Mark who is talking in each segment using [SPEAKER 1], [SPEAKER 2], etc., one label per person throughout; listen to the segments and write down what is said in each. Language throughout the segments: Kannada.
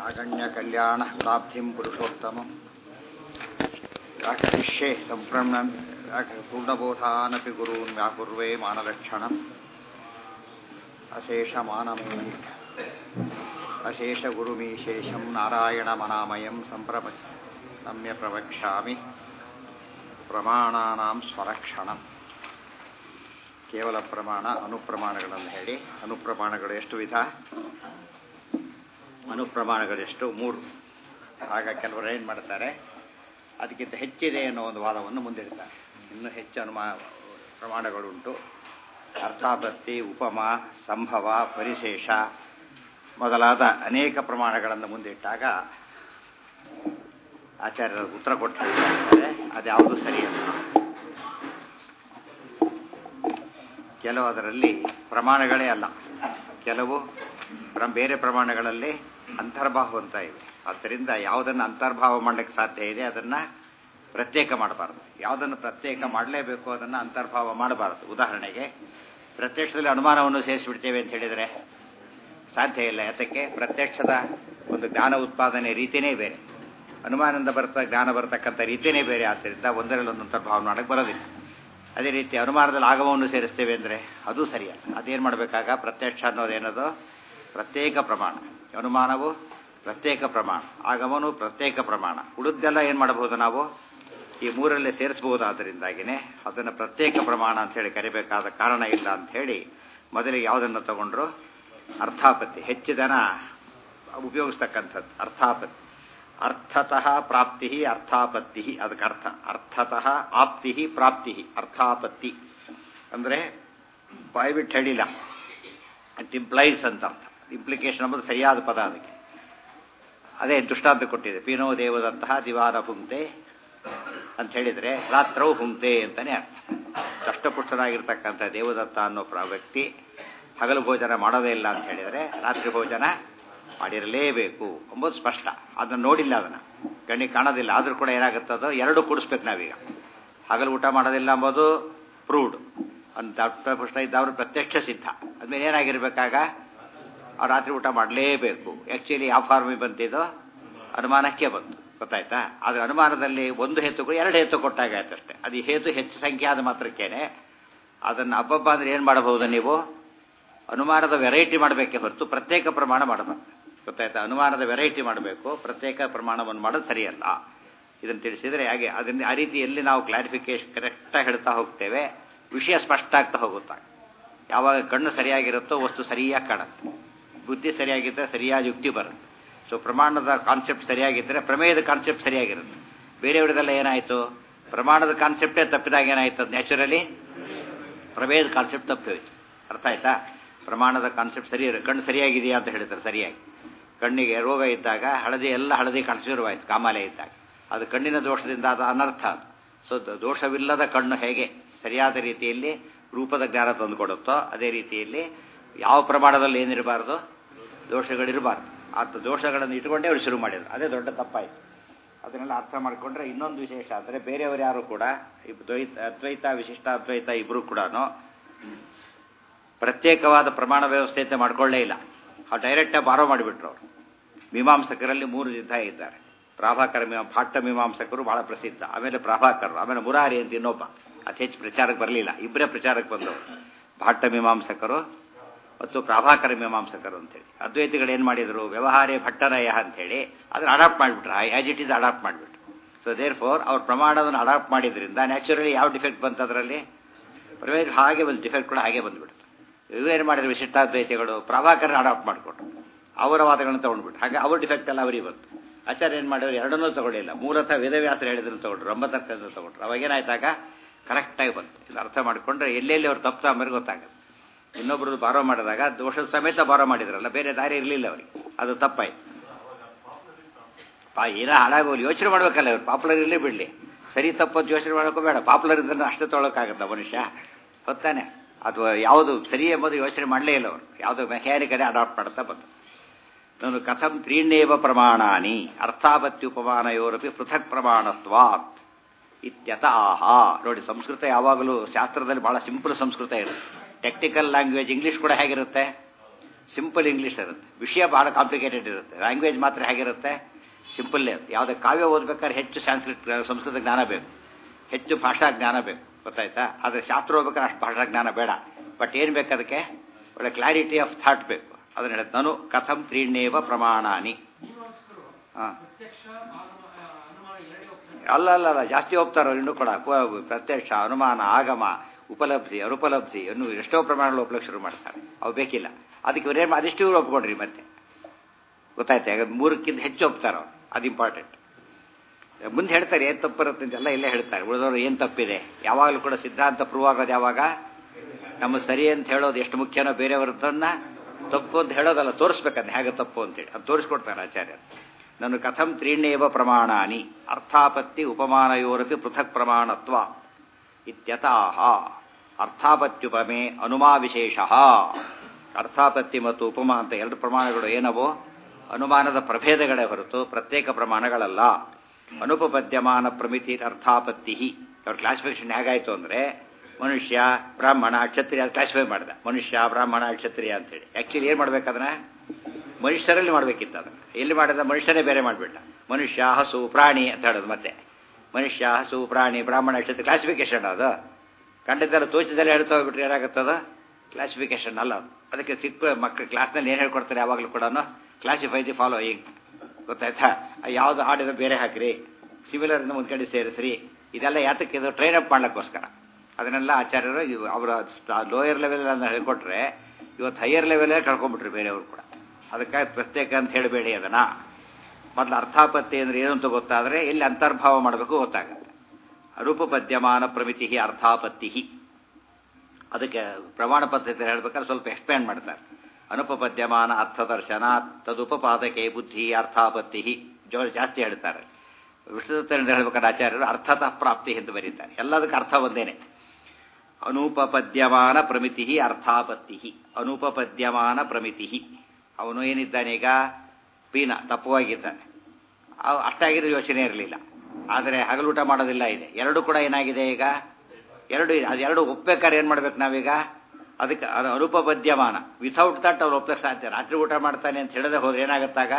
[SPEAKER 1] नागण्यकल्याण प्राप्तिं पुरुषोत्तमम् व्याकरिष्ये सम्प्रम्णन् पूर्णबोधानपि गुरून् व्याकुर्वे मानलक्षणम् अशेषमानमे अशेषगुरुमीशेषं नारायणमनामयं सम्प्रभ सम्य प्रवक्ष्यामि ಪ್ರಮಾಣಾನಾಂ ಸ್ವರಕ್ಷಣಂ ಕೇವಲ ಪ್ರಮಾಣ ಅನುಪ್ರಮಾಣಗಳನ್ನು ಹೇಳಿ ಅನುಪ್ರಮಾಣಗಳು ಎಷ್ಟು ವಿಧ ಅನುಪ್ರಮಾಣಗಳೆಷ್ಟು ಮೂರು ಆಗ ಕೆಲವರು ಏನು ಮಾಡ್ತಾರೆ ಅದಕ್ಕಿಂತ ಹೆಚ್ಚಿದೆ ಅನ್ನೋ ಒಂದು ವಾದವನ್ನು ಮುಂದಿಡ್ತಾರೆ ಇನ್ನೂ ಹೆಚ್ಚು ಅನುಮಾ ಪ್ರಮಾಣಗಳುಂಟು ಅರ್ಥಾಪತ್ತಿ ಉಪಮ ಸಂಭವ ಪರಿಶೇಷ ಮೊದಲಾದ ಅನೇಕ ಪ್ರಮಾಣಗಳನ್ನು ಮುಂದಿಟ್ಟಾಗ ಆಚಾರ್ಯರ ಉತ್ತರ ಕೊಟ್ಟು ಹೇಳ್ತಾರೆ ಅದ್ಯಾವುದು ಸರಿಯಲ್ಲ ಕೆಲವು ಅದರಲ್ಲಿ ಪ್ರಮಾಣಗಳೇ ಅಲ್ಲ ಕೆಲವು ಬೇರೆ ಪ್ರಮಾಣಗಳಲ್ಲಿ ಅಂತರ್ಭಾವ ಅಂತ ಇವೆ ಆದ್ದರಿಂದ ಯಾವುದನ್ನು ಅಂತರ್ಭಾವ ಮಾಡಲಿಕ್ಕೆ ಸಾಧ್ಯ ಇದೆ ಅದನ್ನು ಪ್ರತ್ಯೇಕ ಮಾಡಬಾರ್ದು ಯಾವುದನ್ನು ಪ್ರತ್ಯೇಕ ಮಾಡಲೇಬೇಕು ಅದನ್ನು ಅಂತರ್ಭಾವ ಮಾಡಬಾರ್ದು ಉದಾಹರಣೆಗೆ ಪ್ರತ್ಯಕ್ಷದಲ್ಲಿ ಅನುಮಾನವನ್ನು ಸೇರಿಸಿಬಿಡ್ತೇವೆ ಅಂತ ಹೇಳಿದರೆ ಸಾಧ್ಯ ಇಲ್ಲ ಯಾತಕ್ಕೆ ಪ್ರತ್ಯಕ್ಷದ ಒಂದು ಜ್ಞಾನ ಉತ್ಪಾದನೆ ರೀತಿಯೇ ಬೇರೆ ಅನುಮಾನದಿಂದ ಬರ್ತಾ ಜ್ಞಾನ ಬರ್ತಕ್ಕಂಥ ರೀತಿಯೇ ಬೇರೆ ಆದ್ದರಿಂದ ಒಂದರಲ್ಲಿ ಒಂದು ಅಂತರ್ಭಾವ ಮಾಡಕ್ಕೆ ಬರೋದಿಲ್ಲ ಅದೇ ರೀತಿ ಅನುಮಾನದಲ್ಲಿ ಆಗಮವನ್ನು ಸೇರಿಸ್ತೇವೆ ಅಂದರೆ ಅದು ಸರಿಯಲ್ಲ ಅದೇನು ಮಾಡಬೇಕಾಗ ಪ್ರತ್ಯಕ್ಷ ಅನ್ನೋದೇನದು ಪ್ರತ್ಯೇಕ ಪ್ರಮಾಣ ಅನುಮಾನವು ಪ್ರತ್ಯೇಕ ಪ್ರಮಾಣ ಆಗಮನು ಪ್ರತ್ಯೇಕ ಪ್ರಮಾಣ ಉಳಿದೆಲ್ಲ ಏನು ಮಾಡಬಹುದು ನಾವು ಈ ಮೂರಲ್ಲೇ ಸೇರಿಸಬಹುದಾದ್ದರಿಂದಾಗಿನೇ ಅದನ್ನು ಪ್ರತ್ಯೇಕ ಪ್ರಮಾಣ ಅಂತೇಳಿ ಕರಿಬೇಕಾದ ಕಾರಣ ಇಲ್ಲ ಅಂಥೇಳಿ ಮೊದಲಿಗೆ ಯಾವುದನ್ನು ತಗೊಂಡ್ರು ಅರ್ಥಾಪತ್ತಿ ಹೆಚ್ಚು ಜನ ಉಪಯೋಗಿಸ್ತಕ್ಕಂಥದ್ದು ಅರ್ಥಾಪತ್ತಿ ಅರ್ಥತಃ ಪ್ರಾಪ್ತಿ ಅರ್ಥಾಪತ್ತಿ ಅದಕ್ಕೆ ಅರ್ಥ ಅರ್ಥತಃ ಆಪ್ತಿ ಪ್ರಾಪ್ತಿ ಅರ್ಥಾಪತ್ತಿ ಅಂದರೆ ಬಾಯ್ಬಿಟ್ಟು ಹೇಳಿಲ್ಲ ಇಟ್ ಇಂಪ್ಲೈಸ್ ಅಂತ ಅರ್ಥ ಇಂಪ್ಲಿಕೇಶನ್ ಎಂಬುದು ಸರಿಯಾದ ಪದ ಅದಕ್ಕೆ ಅದೇ ದೃಷ್ಟಾಂತ ಕೊಟ್ಟಿದೆ ಪೀನೋ ದೇವದಂತಹ ದಿವಾನ ಹುಂಕ್ತೆ ಅಂತ ಹೇಳಿದರೆ ರಾತ್ರವು ಹುಂಕ್ತೆ ಅಂತಲೇ ಅರ್ಥ ಕಷ್ಟಪುಷ್ಟನಾಗಿರ್ತಕ್ಕಂಥ ದೇವದತ್ತ ಅನ್ನೋ ವ್ಯಕ್ತಿ ಹಗಲು ಭೋಜನ ಮಾಡೋದೇ ಇಲ್ಲ ಅಂತ ಹೇಳಿದರೆ ರಾತ್ರಿ ಭೋಜನ ಮಾಡಿರಲೇಬೇಕು ಎಂಬುದು ಸ್ಪಷ್ಟ ಅದನ್ನು ನೋಡಿಲ್ಲ ಅದನ್ನು ಕಣ್ಣಿಗೆ ಕಾಣೋದಿಲ್ಲ ಆದರೂ ಕೂಡ ಏನಾಗುತ್ತದೋ ಎರಡು ಕೂಡಿಸ್ಬೇಕು ನಾವೀಗ ಹಗಲು ಊಟ ಮಾಡೋದಿಲ್ಲ ಎಂಬುದು ಪ್ರೂವ್ಡ್ ಒಂದು ದಪ್ಪ ಇದ್ದವರು ಪ್ರತ್ಯಕ್ಷ ಸಿದ್ಧ ಅದ್ಮೇಲೆ ಏನಾಗಿರ್ಬೇಕಾಗ ಅವ್ರು ರಾತ್ರಿ ಊಟ ಮಾಡಲೇಬೇಕು ಆ್ಯಕ್ಚುಲಿ ಯಾವ ಫಾರ್ಮಿಗೆ ಬಂತಿದ್ದು ಅನುಮಾನಕ್ಕೆ ಬಂತು ಗೊತ್ತಾಯ್ತಾ ಅದು ಅನುಮಾನದಲ್ಲಿ ಒಂದು ಹೇತು ಎರಡು ಹೇತು ಕೊಟ್ಟಾಗ ಆಯ್ತಷ್ಟೇ ಅದು ಹೇತು ಹೆಚ್ಚು ಸಂಖ್ಯೆ ಆದ ಮಾತ್ರಕ್ಕೇನೆ ಅದನ್ನು ಹಬ್ಬಬ್ಬ ಅಂದರೆ ಏನು ಮಾಡಬಹುದು ನೀವು ಅನುಮಾನದ ವೆರೈಟಿ ಮಾಡಬೇಕೇ ಹೊರತು ಪ್ರತ್ಯೇಕ ಪ್ರಮಾಣ ಮಾಡಬಾರ್ದು ಗೊತ್ತಾಯ್ತಾ ಅನುಮಾನದ ವೆರೈಟಿ ಮಾಡಬೇಕು ಪ್ರತ್ಯೇಕ ಪ್ರಮಾಣವನ್ನು ಮಾಡೋದು ಸರಿಯಲ್ಲ ಇದನ್ನು ತಿಳಿಸಿದರೆ ಹಾಗೆ ಅದರಿಂದ ಆ ರೀತಿಯಲ್ಲಿ ನಾವು ಕ್ಲಾರಿಫಿಕೇಶನ್ ಕರೆಕ್ಟಾಗಿ ಹೇಳ್ತಾ ಹೋಗ್ತೇವೆ ವಿಷಯ ಸ್ಪಷ್ಟ ಆಗ್ತಾ ಹೋಗುತ್ತಾ ಯಾವಾಗ ಕಣ್ಣು ಸರಿಯಾಗಿರುತ್ತೋ ವಸ್ತು ಸರಿಯಾಗಿ ಕಾಣುತ್ತೆ ಬುದ್ಧಿ ಸರಿಯಾಗಿದ್ದರೆ ಸರಿಯಾದ ಯುಕ್ತಿ ಬರುತ್ತೆ ಸೊ ಪ್ರಮಾಣದ ಕಾನ್ಸೆಪ್ಟ್ ಸರಿಯಾಗಿದ್ದರೆ ಪ್ರಮೇಯದ ಕಾನ್ಸೆಪ್ಟ್ ಸರಿಯಾಗಿರುತ್ತೆ ಬೇರೆಯವರಿಗೆಲ್ಲ ಏನಾಯಿತು ಪ್ರಮಾಣದ ಕಾನ್ಸೆಪ್ಟೇ ತಪ್ಪಿದಾಗ ಏನಾಯ್ತು ಅದು ನ್ಯಾಚುರಲಿ ಪ್ರಮೇಯದ ಕಾನ್ಸೆಪ್ಟ್ ತಪ್ಪಿ ಹೋಯ್ತು ಅರ್ಥ ಆಯ್ತಾ ಪ್ರಮಾಣದ ಕಾನ್ಸೆಪ್ಟ್ ಸರಿ ಕಣ್ಣು ಸರಿಯಾಗಿದೆಯಾ ಅಂತ ಹೇಳ್ತಾರೆ ಸರಿಯಾಗಿ ಕಣ್ಣಿಗೆ ರೋಗ ಇದ್ದಾಗ ಹಳದಿ ಎಲ್ಲ ಹಳದಿ ಕಾಣಿಸಿರುವಾಯ್ತು ಕಾಮಾಲೆ ಇದ್ದಾಗ ಅದು ಕಣ್ಣಿನ ದೋಷದಿಂದ ಅದು ಅನರ್ಥ ಅದು ಸೊ ದೋಷವಿಲ್ಲದ ಕಣ್ಣು ಹೇಗೆ ಸರಿಯಾದ ರೀತಿಯಲ್ಲಿ ರೂಪದ ಜ್ಞಾನ ತಂದುಕೊಡುತ್ತೋ ಅದೇ ರೀತಿಯಲ್ಲಿ ಯಾವ ಪ್ರಮಾಣದಲ್ಲಿ ಏನಿರಬಾರ್ದು ದೋಷಗಳಿರಬಾರ್ದು ಆ ದೋಷಗಳನ್ನು ಇಟ್ಕೊಂಡೇ ಅವರು ಶುರು ಮಾಡಿದರು ಅದೇ ದೊಡ್ಡ ತಪ್ಪಾಯಿತು ಅದನ್ನೆಲ್ಲ ಅರ್ಥ ಮಾಡಿಕೊಂಡ್ರೆ ಇನ್ನೊಂದು ವಿಶೇಷ ಅಂದರೆ ಬೇರೆಯವರು ಯಾರು ಕೂಡ ದ್ವೈತ ಅದ್ವೈತ ವಿಶಿಷ್ಟ ಅದ್ವೈತ ಇಬ್ಬರು ಕೂಡ ಪ್ರತ್ಯೇಕವಾದ ಪ್ರಮಾಣ ವ್ಯವಸ್ಥೆ ಅಂತ ಮಾಡ್ಕೊಳ್ಳೇ ಇಲ್ಲ ಅವ್ರು ಡೈರೆಕ್ಟಾಗಿ ಬಾರೋ ಮಾಡಿಬಿಟ್ರು ಅವರು ಮೀಮಾಂಸಕರಲ್ಲಿ ಮೂರು ಯುದ್ಧ ಇದ್ದಾರೆ ಪ್ರಾಭಾಕರ ಮೀಮಾ ಭಾಟ್ಟ ಮೀಮಾಂಸಕರು ಬಹಳ ಪ್ರಸಿದ್ಧ ಆಮೇಲೆ ಪ್ರಾಭಾಕರರು ಆಮೇಲೆ ಮುರಾರಿ ಅಂತ ಇನ್ನೊಬ್ಬ ಅತಿ ಹೆಚ್ಚು ಪ್ರಚಾರಕ್ಕೆ ಬರಲಿಲ್ಲ ಇಬ್ಬರೇ ಪ್ರಚಾರಕ್ಕೆ ಬಂದವರು ಭಾಟ್ಟ ಮೀಮಾಂಸಕರು ಮತ್ತು ಪ್ರಾಭಾಕರ ಮೀಮಾಂಸಕರು ಅಂತೇಳಿ ಅದ್ವೈತಿಗಳು ಏನು ಮಾಡಿದರು ವ್ಯವಹಾರೇ ಭಟ್ಟನಯ ಅಂತೇಳಿ ಅದನ್ನು ಅಡಾಪ್ಟ್ ಮಾಡಿಬಿಟ್ರು ಆ್ಯಸ್ ಇಟ್ ಈಸ್ ಅಡಾಪ್ಟ್ ಮಾಡಿಬಿಟ್ರು ಸೊ ದೇರ್ ಫೋರ್ ಅವ್ರ ಪ್ರಮಾಣವನ್ನು ಅಡಾಪ್ಟ್ ಮಾಡಿದ್ರಿಂದ ನ್ಯಾಚುರಲಿ ಯಾವ ಡಿಫೆಕ್ಟ್ ಬಂತು ಅದರಲ್ಲಿ ಪ್ರಮೇಯ ಹಾಗೆ ಒಂದು ಡಿಫೆಕ್ಟ್ ಕೂಡ ಹಾಗೆ ಬಂದುಬಿಡ್ತು ಇವೇನು ಮಾಡಿದ್ರು ವಿಶಿಷ್ಟಾದ್ವೈತಿಗಳು ಪ್ರಭಾಕರನ ಅಡಾಪ್ಟ್ ಮಾಡಿಕೊಟ್ರು ಅವರ ವಾದಗಳನ್ನು ತೊಗೊಂಡ್ಬಿಟ್ರು ಹಾಗೆ ಅವ್ರ ಡಿಫೆಕ್ಟ್ ಎಲ್ಲ ಅವರಿಗೆ ಬಂತು ಆಚಾರ್ಯ ಏನು ಮಾಡಿದ್ರು ಎರಡನ್ನೂ ತಗೊಳ್ಳಿಲ್ಲ ಮೂಲತಃ ವೇದವ್ಯಾಸರು ಹೇಳಿದ್ರು ತಗೊಂಡ್ರು ಒಂಬತ್ತರ್ಕಂತ ತಗೊಂಡ್ರು ಅವಾಗ ಏನಾಯ್ತಾಗ ಕರೆಕ್ಟಾಗಿ ಬಂತು ಇದು ಅರ್ಥ ಮಾಡಿಕೊಂಡ್ರೆ ಎಲ್ಲೆಲ್ಲಿ ಅವ್ರು ತಪ್ಪು ಅಂಬರಿಗೆ ಗೊತ್ತಾಗುತ್ತೆ ಇನ್ನೊಬ್ರು ಬಾರೋ ಮಾಡಿದಾಗ ದೋಷದ ಸಮೇತ ಬಾರೋ ಮಾಡಿದ್ರಲ್ಲ ಬೇರೆ ದಾರಿ ಇರಲಿಲ್ಲ ಅವರಿಗೆ ಅದು ತಪ್ಪಾಯ್ತು ಪಾ ಏನೋ ಹಾಳಾಗೋಲಿ ಯೋಚನೆ ಮಾಡ್ಬೇಕಲ್ಲ ಇವ್ರು ಪಾಪ್ಯುಲರ್ ಇರಲಿ ಬಿಡಲಿ ಸರಿ ತಪ್ಪದು ಯೋಚನೆ ಮಾಡೋಕ್ಕೂ ಬೇಡ ಪಾಪ್ಯುಲರ್ ಇದ್ದರೆ ಅಷ್ಟೇ ತೊಗೊಳಕ್ಕಾಗತ್ತ ಮನುಷ್ಯ ಹೊತ್ತಾನೆ ಅಥವಾ ಯಾವುದು ಸರಿ ಎಂಬುದು ಯೋಚನೆ ಮಾಡಲೇ ಇಲ್ಲ ಅವರು ಯಾವುದು ಮೆಕ್ಯಾನಿಕದೇ ಅಡಾಪ್ಟ್ ಮಾಡ್ತಾ ಬಂತು ನಾನು ಕಥಂ ತ್ರೀಣ್ಯೇವ ಪ್ರಮಾಣಾನಿ ಅರ್ಥಾಪತ್ಯುಪಮಾನಯೋರಪಿ ಪೃಥಕ್ ಪ್ರಮಾಣತ್ವಾತ್ ಇತ್ಯತ ಆಹಾ ನೋಡಿ ಸಂಸ್ಕೃತ ಯಾವಾಗಲೂ ಶಾಸ್ತ್ರದಲ್ಲಿ ಬಹಳ ಸಿಂಪಲ್ ಸಂಸ್ಕೃತ ಇರುತ್ತೆ ಟೆಕ್ನಿಕಲ್ ಲ್ಯಾಂಗ್ವೇಜ್ ಇಂಗ್ಲೀಷ್ ಕೂಡ ಹೇಗಿರುತ್ತೆ ಸಿಂಪಲ್ ಇಂಗ್ಲೀಷ್ ಇರುತ್ತೆ ವಿಷಯ ಭಾಳ ಕಾಂಪ್ಲಿಕೇಟೆಡ್ ಇರುತ್ತೆ ಲ್ಯಾಂಗ್ವೇಜ್ ಮಾತ್ರ ಹೇಗಿರುತ್ತೆ ಸಿಂಪಲ್ಲೇ ಯಾವುದೇ ಕಾವ್ಯ ಓದ್ಬೇಕಾದ್ರೆ ಹೆಚ್ಚು ಸಂಸ್ಕೃತ ಸಂಸ್ಕೃತ ಜ್ಞಾನ ಬೇಕು ಹೆಚ್ಚು ಭಾಷಾ ಜ್ಞಾನ ಬೇಕು ಗೊತ್ತಾಯ್ತಾ ಆದರೆ ಶಾಸ್ತ್ರ ಓದ್ಬೇಕಾದ್ರೆ ಅಷ್ಟು ಭಾಷಾ ಜ್ಞಾನ ಬೇಡ ಬಟ್ ಏನು ಬೇಕು ಅದಕ್ಕೆ ಒಳ್ಳೆ ಕ್ಲಾರಿಟಿ ಆಫ್ ಥಾಟ್ ಬೇಕು ಅದನ್ನ ಹೇಳುತ್ತೆ ನಾನು ಕಥಂ ತ್ರೀಣ್ಯೇವ ಪ್ರಮಾಣಾನಿ ಹಾಂ ಅಲ್ಲ ಅಲ್ಲ ಅಲ್ಲ ಜಾಸ್ತಿ ಹೋಗ್ತಾರೋ ಇನ್ನೂ ಕೂಡ ಪ- ಪ್ರತ್ಯಕ್ಷ ಅನುಮಾನ ಆಗಮ ಉಪಲಬ್ಧಿ ಅನುಪಲಬ್ಧಿ ಇನ್ನು ಎಷ್ಟೋ ಪ್ರಮಾಣಗಳು ಒಪ್ಲಕ್ಕೆ ಶುರು ಮಾಡ್ತಾರೆ ಅವು ಬೇಕಿಲ್ಲ ಅದಕ್ಕೆ ಇವರೇನು ಅದಿಷ್ಟು ಇವ್ರು ಒಪ್ಕೊಂಡ್ರಿ ಮತ್ತೆ ಗೊತ್ತಾಯ್ತಾ ಈಗ ಮೂರಕ್ಕಿಂತ ಹೆಚ್ಚು ಒಪ್ತಾರೋ ಅದು ಇಂಪಾರ್ಟೆಂಟ್ ಮುಂದೆ ಹೇಳ್ತಾರೆ ಏನು ತಪ್ಪು ಬರುತ್ತೆ ಅಂತೆಲ್ಲ ಇಲ್ಲೇ ಹೇಳ್ತಾರೆ ಉಳಿದವರು ಏನು ತಪ್ಪಿದೆ ಯಾವಾಗಲೂ ಕೂಡ ಸಿದ್ಧಾಂತ ಪ್ರೂವ್ ಆಗೋದು ಯಾವಾಗ ನಮ್ಮ ಸರಿ ಅಂತ ಹೇಳೋದು ಎಷ್ಟು ಮುಖ್ಯನೋ ಬೇರೆಯವರದನ್ನ ತಪ್ಪು ಅಂತ ಹೇಳೋದಲ್ಲ ತೋರಿಸ್ಬೇಕಂತ ಹೇಗೆ ತಪ್ಪು ಅಂತೇಳಿ ಅದು ತೋರಿಸ್ಕೊಡ್ತಾರೆ ಆಚಾರ್ಯರು ನಾನು ಕಥಂ ತ್ರೀಣ್ಯೇವ ಪ್ರಮಾಣಾನಿ ಅರ್ಥಾಪತ್ತಿ ಉಪಮಾನಯೋರಪಿ ಪೃಥಕ್ ಪ್ರಮಾಣತ್ವ ಇತ್ಯತಃ ಅರ್ಥಾಪತ್ಯುಪಮೆ ಅನುಮಾ ವಿಶೇಷ ಅರ್ಥಾಪತ್ತಿ ಮತ್ತು ಉಪಮಾ ಅಂತ ಎರಡು ಪ್ರಮಾಣಗಳು ಏನವೋ ಅನುಮಾನದ ಪ್ರಭೇದಗಳೇ ಹೊರತು ಪ್ರತ್ಯೇಕ ಪ್ರಮಾಣಗಳಲ್ಲ ಅನುಪಪದ್ಯಮಾನ ಪ್ರಮಿತಿ ಅರ್ಥಾಪತ್ತಿ ಅವ್ರ ಕ್ಲಾಸಿಫಿಕೇಶನ್ ಹೇಗಾಯ್ತು ಅಂದರೆ ಮನುಷ್ಯ ಬ್ರಾಹ್ಮಣ ಕ್ಷತ್ರಿಯ ಕ್ಲಾಸಿಫೈ ಮಾಡಿದ ಮನುಷ್ಯ ಬ್ರಾಹ್ಮಣ ಕ್ಷತ್ರಿಯ ಅಂತೇಳಿ ಆ್ಯಕ್ಚುಲಿ ಏನು ಮಾಡ್ಬೇಕದನ್ನ ಮನುಷ್ಯರಲ್ಲಿ ಮಾಡಬೇಕಿತ್ತು ಅದನ್ನು ಎಲ್ಲಿ ಮಾಡಿದ ಮನುಷ್ಯನೇ ಬೇರೆ ಮಾಡಿಬಿಟ್ಟ ಮನುಷ್ಯ ಹಸು ಪ್ರಾಣಿ ಅಂತ ಹೇಳೋದು ಮತ್ತೆ ಮನುಷ್ಯ ಹಸು ಪ್ರಾಣಿ ಬ್ರಾಹ್ಮಣ ಕ್ಷತ್ರಿಯ ಕ್ಲಾಸಿಫಿಕೇಶನ್ ಅದು ಕಂಡದ್ದೆಲ್ಲ ತೋಚಿದೆಲ್ಲ ಹೇಳ್ತಾ ಹೋಗ್ಬಿಟ್ರೆ ಏನಾಗುತ್ತದ ಕ್ಲಾಸಿಫಿಕೇಶನ್ ಅಲ್ಲ ಅದು ಅದಕ್ಕೆ ಚಿಕ್ಕ ಮಕ್ಕಳು ಕ್ಲಾಸ್ನಲ್ಲಿ ಏನು ಹೇಳ್ಕೊಡ್ತಾರೆ ಯಾವಾಗಲೂ ಕೂಡ ಕ್ಲಾಸಿಫೈ ದಿ ಫಾಲೋಯಿಂಗ್ ಗೊತ್ತಾಯ್ತಾ ಯಾವುದು ಹಾಡಿದ್ರೆ ಬೇರೆ ಹಾಕಿರಿ ಸಿಮಿಲರ್ ಒಂದು ಕಡೆ ಸೇರಿಸ್ರಿ ಇದೆಲ್ಲ ಯಾತಕ್ಕೆ ಇದು ಟ್ರೈನ್ ಅಪ್ ಮಾಡ್ಲಿಕ್ಕೋಸ್ಕರ ಅದನ್ನೆಲ್ಲ ಆಚಾರ್ಯರು ಇವ್ ಅವರ ಲೋಯರ್ ಲೆವೆಲ್ ಅನ್ನ ಹೇಳ್ಕೊಟ್ರೆ ಇವತ್ತು ಹೈಯರ್ ಲೆವೆಲೇ ಕಳ್ಕೊಂಡ್ಬಿಟ್ರು ಬೇರೆಯವರು ಕೂಡ ಅದಕ್ಕಾಗಿ ಪ್ರತ್ಯೇಕ ಅಂತ ಹೇಳಬೇಡಿ ಅದನ್ನ ಮೊದಲು ಅರ್ಥಾಪತ್ತಿ ಅಂದ್ರೆ ಏನು ಅಂತ ಗೊತ್ತಾದರೆ ಎಲ್ಲಿ ಅಂತರ್ಭಾವ ಮಾಡಬೇಕು ಗೊತ್ತಾಗುತ್ತೆ ಅರೂಪಪದ್ಯಮಾನ ಪ್ರಮಿತಿ ಅರ್ಥಾಪತ್ತಿ ಅದಕ್ಕೆ ಪ್ರಮಾಣ ಪದ್ಧತಿ ಹೇಳ್ಬೇಕಾದ್ರೆ ಸ್ವಲ್ಪ ಎಕ್ಸ್ಪ್ಯಾಂಡ್ ಮಾಡ್ತಾರೆ ಅನುಪಪದ್ಯಮಾನ ಅರ್ಥದರ್ಶನ ತದುಪಪಾದಕೆ ಬುದ್ಧಿ ಅರ್ಥಾಪತ್ತಿ ಜೋರು ಜಾಸ್ತಿ ಹೇಳ್ತಾರೆ ವಿಷ್ಣುದತ್ತ ಹೇಳ್ಬೇಕಾದ್ರೆ ಆಚಾರ್ಯರು ಅರ್ಥತಃ ಪ್ರಾಪ್ತಿ ಎಂದು ಬರೀತಾರೆ ಎಲ್ಲದಕ್ಕೆ ಅರ್ಥ ಒಂದೇನೆ ಅನುಪಪದ್ಯಮಾನ ಪ್ರಮಿತಿ ಅರ್ಥಾಪತ್ತಿ ಅನುಪಪದ್ಯಮಾನ ಪ್ರಮಿತಿ ಅವನು ಏನಿದ್ದಾನೆ ಈಗ ಪೀನ ತಪ್ಪವಾಗಿದ್ದಾನೆ ಅವ್ ಅಷ್ಟಾಗಿರೋ ಯೋಚನೆ ಇರಲಿಲ್ಲ ಆದರೆ ಹಗಲೂಟ ಮಾಡೋದಿಲ್ಲ ಇದೆ ಎರಡು ಕೂಡ ಏನಾಗಿದೆ ಈಗ ಎರಡು ಇದೆ ಅದು ಎರಡು ಒಪ್ಬೇಕಾದ್ರೆ ಏನು ಮಾಡ್ಬೇಕು ನಾವೀಗ ಅದಕ್ಕೆ ಅದು ಅನುಪಪದ್ಯಮಾನ ವಿಥೌಟ್ ದಟ್ ಅವ್ರು ಒಪ್ಪಕ್ಕೆ ಸಾಧ್ಯ ರಾತ್ರಿ ಊಟ ಮಾಡ್ತಾನೆ ಅಂತ ಹೇಳದೆ ಹೋದ್ರೆ ಏನಾಗುತ್ತಾಗ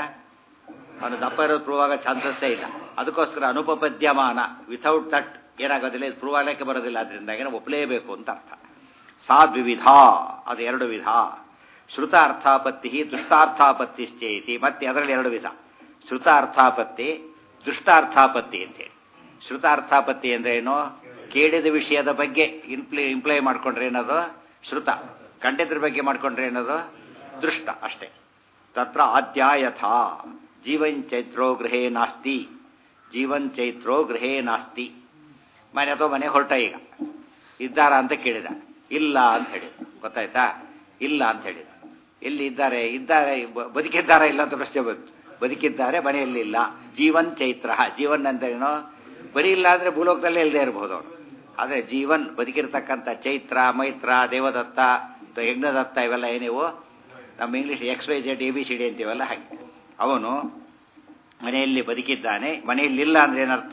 [SPEAKER 1] ಅವನು ದಪ್ಪ ಇರೋದು ಪ್ರೂವ್ ಆಗೋ ಚಾನ್ಸಸ್ಸೇ ಇಲ್ಲ ಅದಕ್ಕೋಸ್ಕರ ಅನುಪಪದ್ಯಮಾನ ವಿಥೌಟ್ ದಟ್ ಏನಾಗೋದಿಲ್ಲ ಇದು ಪ್ರೂವ್ ಆಗಲಿಕ್ಕೆ ಬರೋದಿಲ್ಲ ಅದರಿಂದ ಒಪ್ಪಲೇಬೇಕು ಅಂತ ಅರ್ಥ ಸಾ ದ್ವಿವಿಧ ಅದು ಎರಡು ವಿಧ ಶ್ರುತ ಅರ್ಥಾಪತ್ತಿ ದುಷ್ಟಾರ್ಥಾಪತ್ತಿಶ್ಚೇತಿ ಮತ್ತೆ ಅದರಲ್ಲಿ ಎರಡು ವಿಧ ಶ್ರುತ ಅರ್ಥಾಪತ್ತಿ ದುಷ್ಟಾರ್ಥಾಪತ್ತಿ ಅಂತೇಳಿ ಶ್ರುತ ಅರ್ಥಾಪತ್ತಿ ಅಂದ್ರೆ ಏನು ಕೇಳಿದ ವಿಷಯದ ಬಗ್ಗೆ ಇಂಪ್ಲೈ ಇಂಪ್ಲೈ ಮಾಡ್ಕೊಂಡ್ರೆ ಏನದು ಶ್ರುತ ಕಂಡಿದ್ರ ಬಗ್ಗೆ ಮಾಡ್ಕೊಂಡ್ರೆ ಏನದು ದೃಷ್ಟ ಅಷ್ಟೇ ತತ್ರ ಆದ್ಯಾಯಥ ಜೀವನ್ ಚೈತ್ರೋ ಗೃಹೇ ನಾಸ್ತಿ ಜೀವನ್ ಚೈತ್ರೋ ಗೃಹೇ ನಾಸ್ತಿ ಮನೆ ಅಥವಾ ಮನೆ ಹೊರಟ ಈಗ ಇದ್ದಾರಾ ಅಂತ ಕೇಳಿದ ಇಲ್ಲ ಅಂತ ಹೇಳಿದ ಗೊತ್ತಾಯ್ತಾ ಇಲ್ಲ ಅಂತ ಹೇಳಿದ ಎಲ್ಲಿ ಇದ್ದಾರೆ ಇದ್ದಾರೆ ಬ- ಬದುಕಿದ್ದಾರಾ ಇಲ್ಲ ಅಂತ ಪ್ರಶ್ನೆ ಬಂತು ಬದುಕಿದ್ದಾರೆ ಮನೆಯಲ್ಲಿ ಇಲ್ಲ ಜೀವನ್ ಚೈತ್ರ ಜೀವನ್ ಅಂತ ಏನೋ ಬರೀ ಇಲ್ಲ ಅಂದ್ರೆ ಭೂಲೋಕದಲ್ಲೇ ಇಲ್ಲದೆ ಇರಬಹುದು ಅವನು ಆದರೆ ಜೀವನ್ ಬದುಕಿರ್ತಕ್ಕಂಥ ಚೈತ್ರ ಮೈತ್ರ ದೇವದತ್ತ ಅಥವಾ ಯಜ್ಞದತ್ತ ಇವೆಲ್ಲ ಏನಿವು ನಮ್ಮ English X Y Z A B C D ಅಂತೀವಲ್ಲ ಹಾಗೆ ಅವನು ಮನೆಯಲ್ಲಿ ಬದುಕಿದ್ದಾನೆ ಮನೆಯಲ್ಲಿಲ್ಲ ಅಂದ್ರೆ ಏನರ್ಥ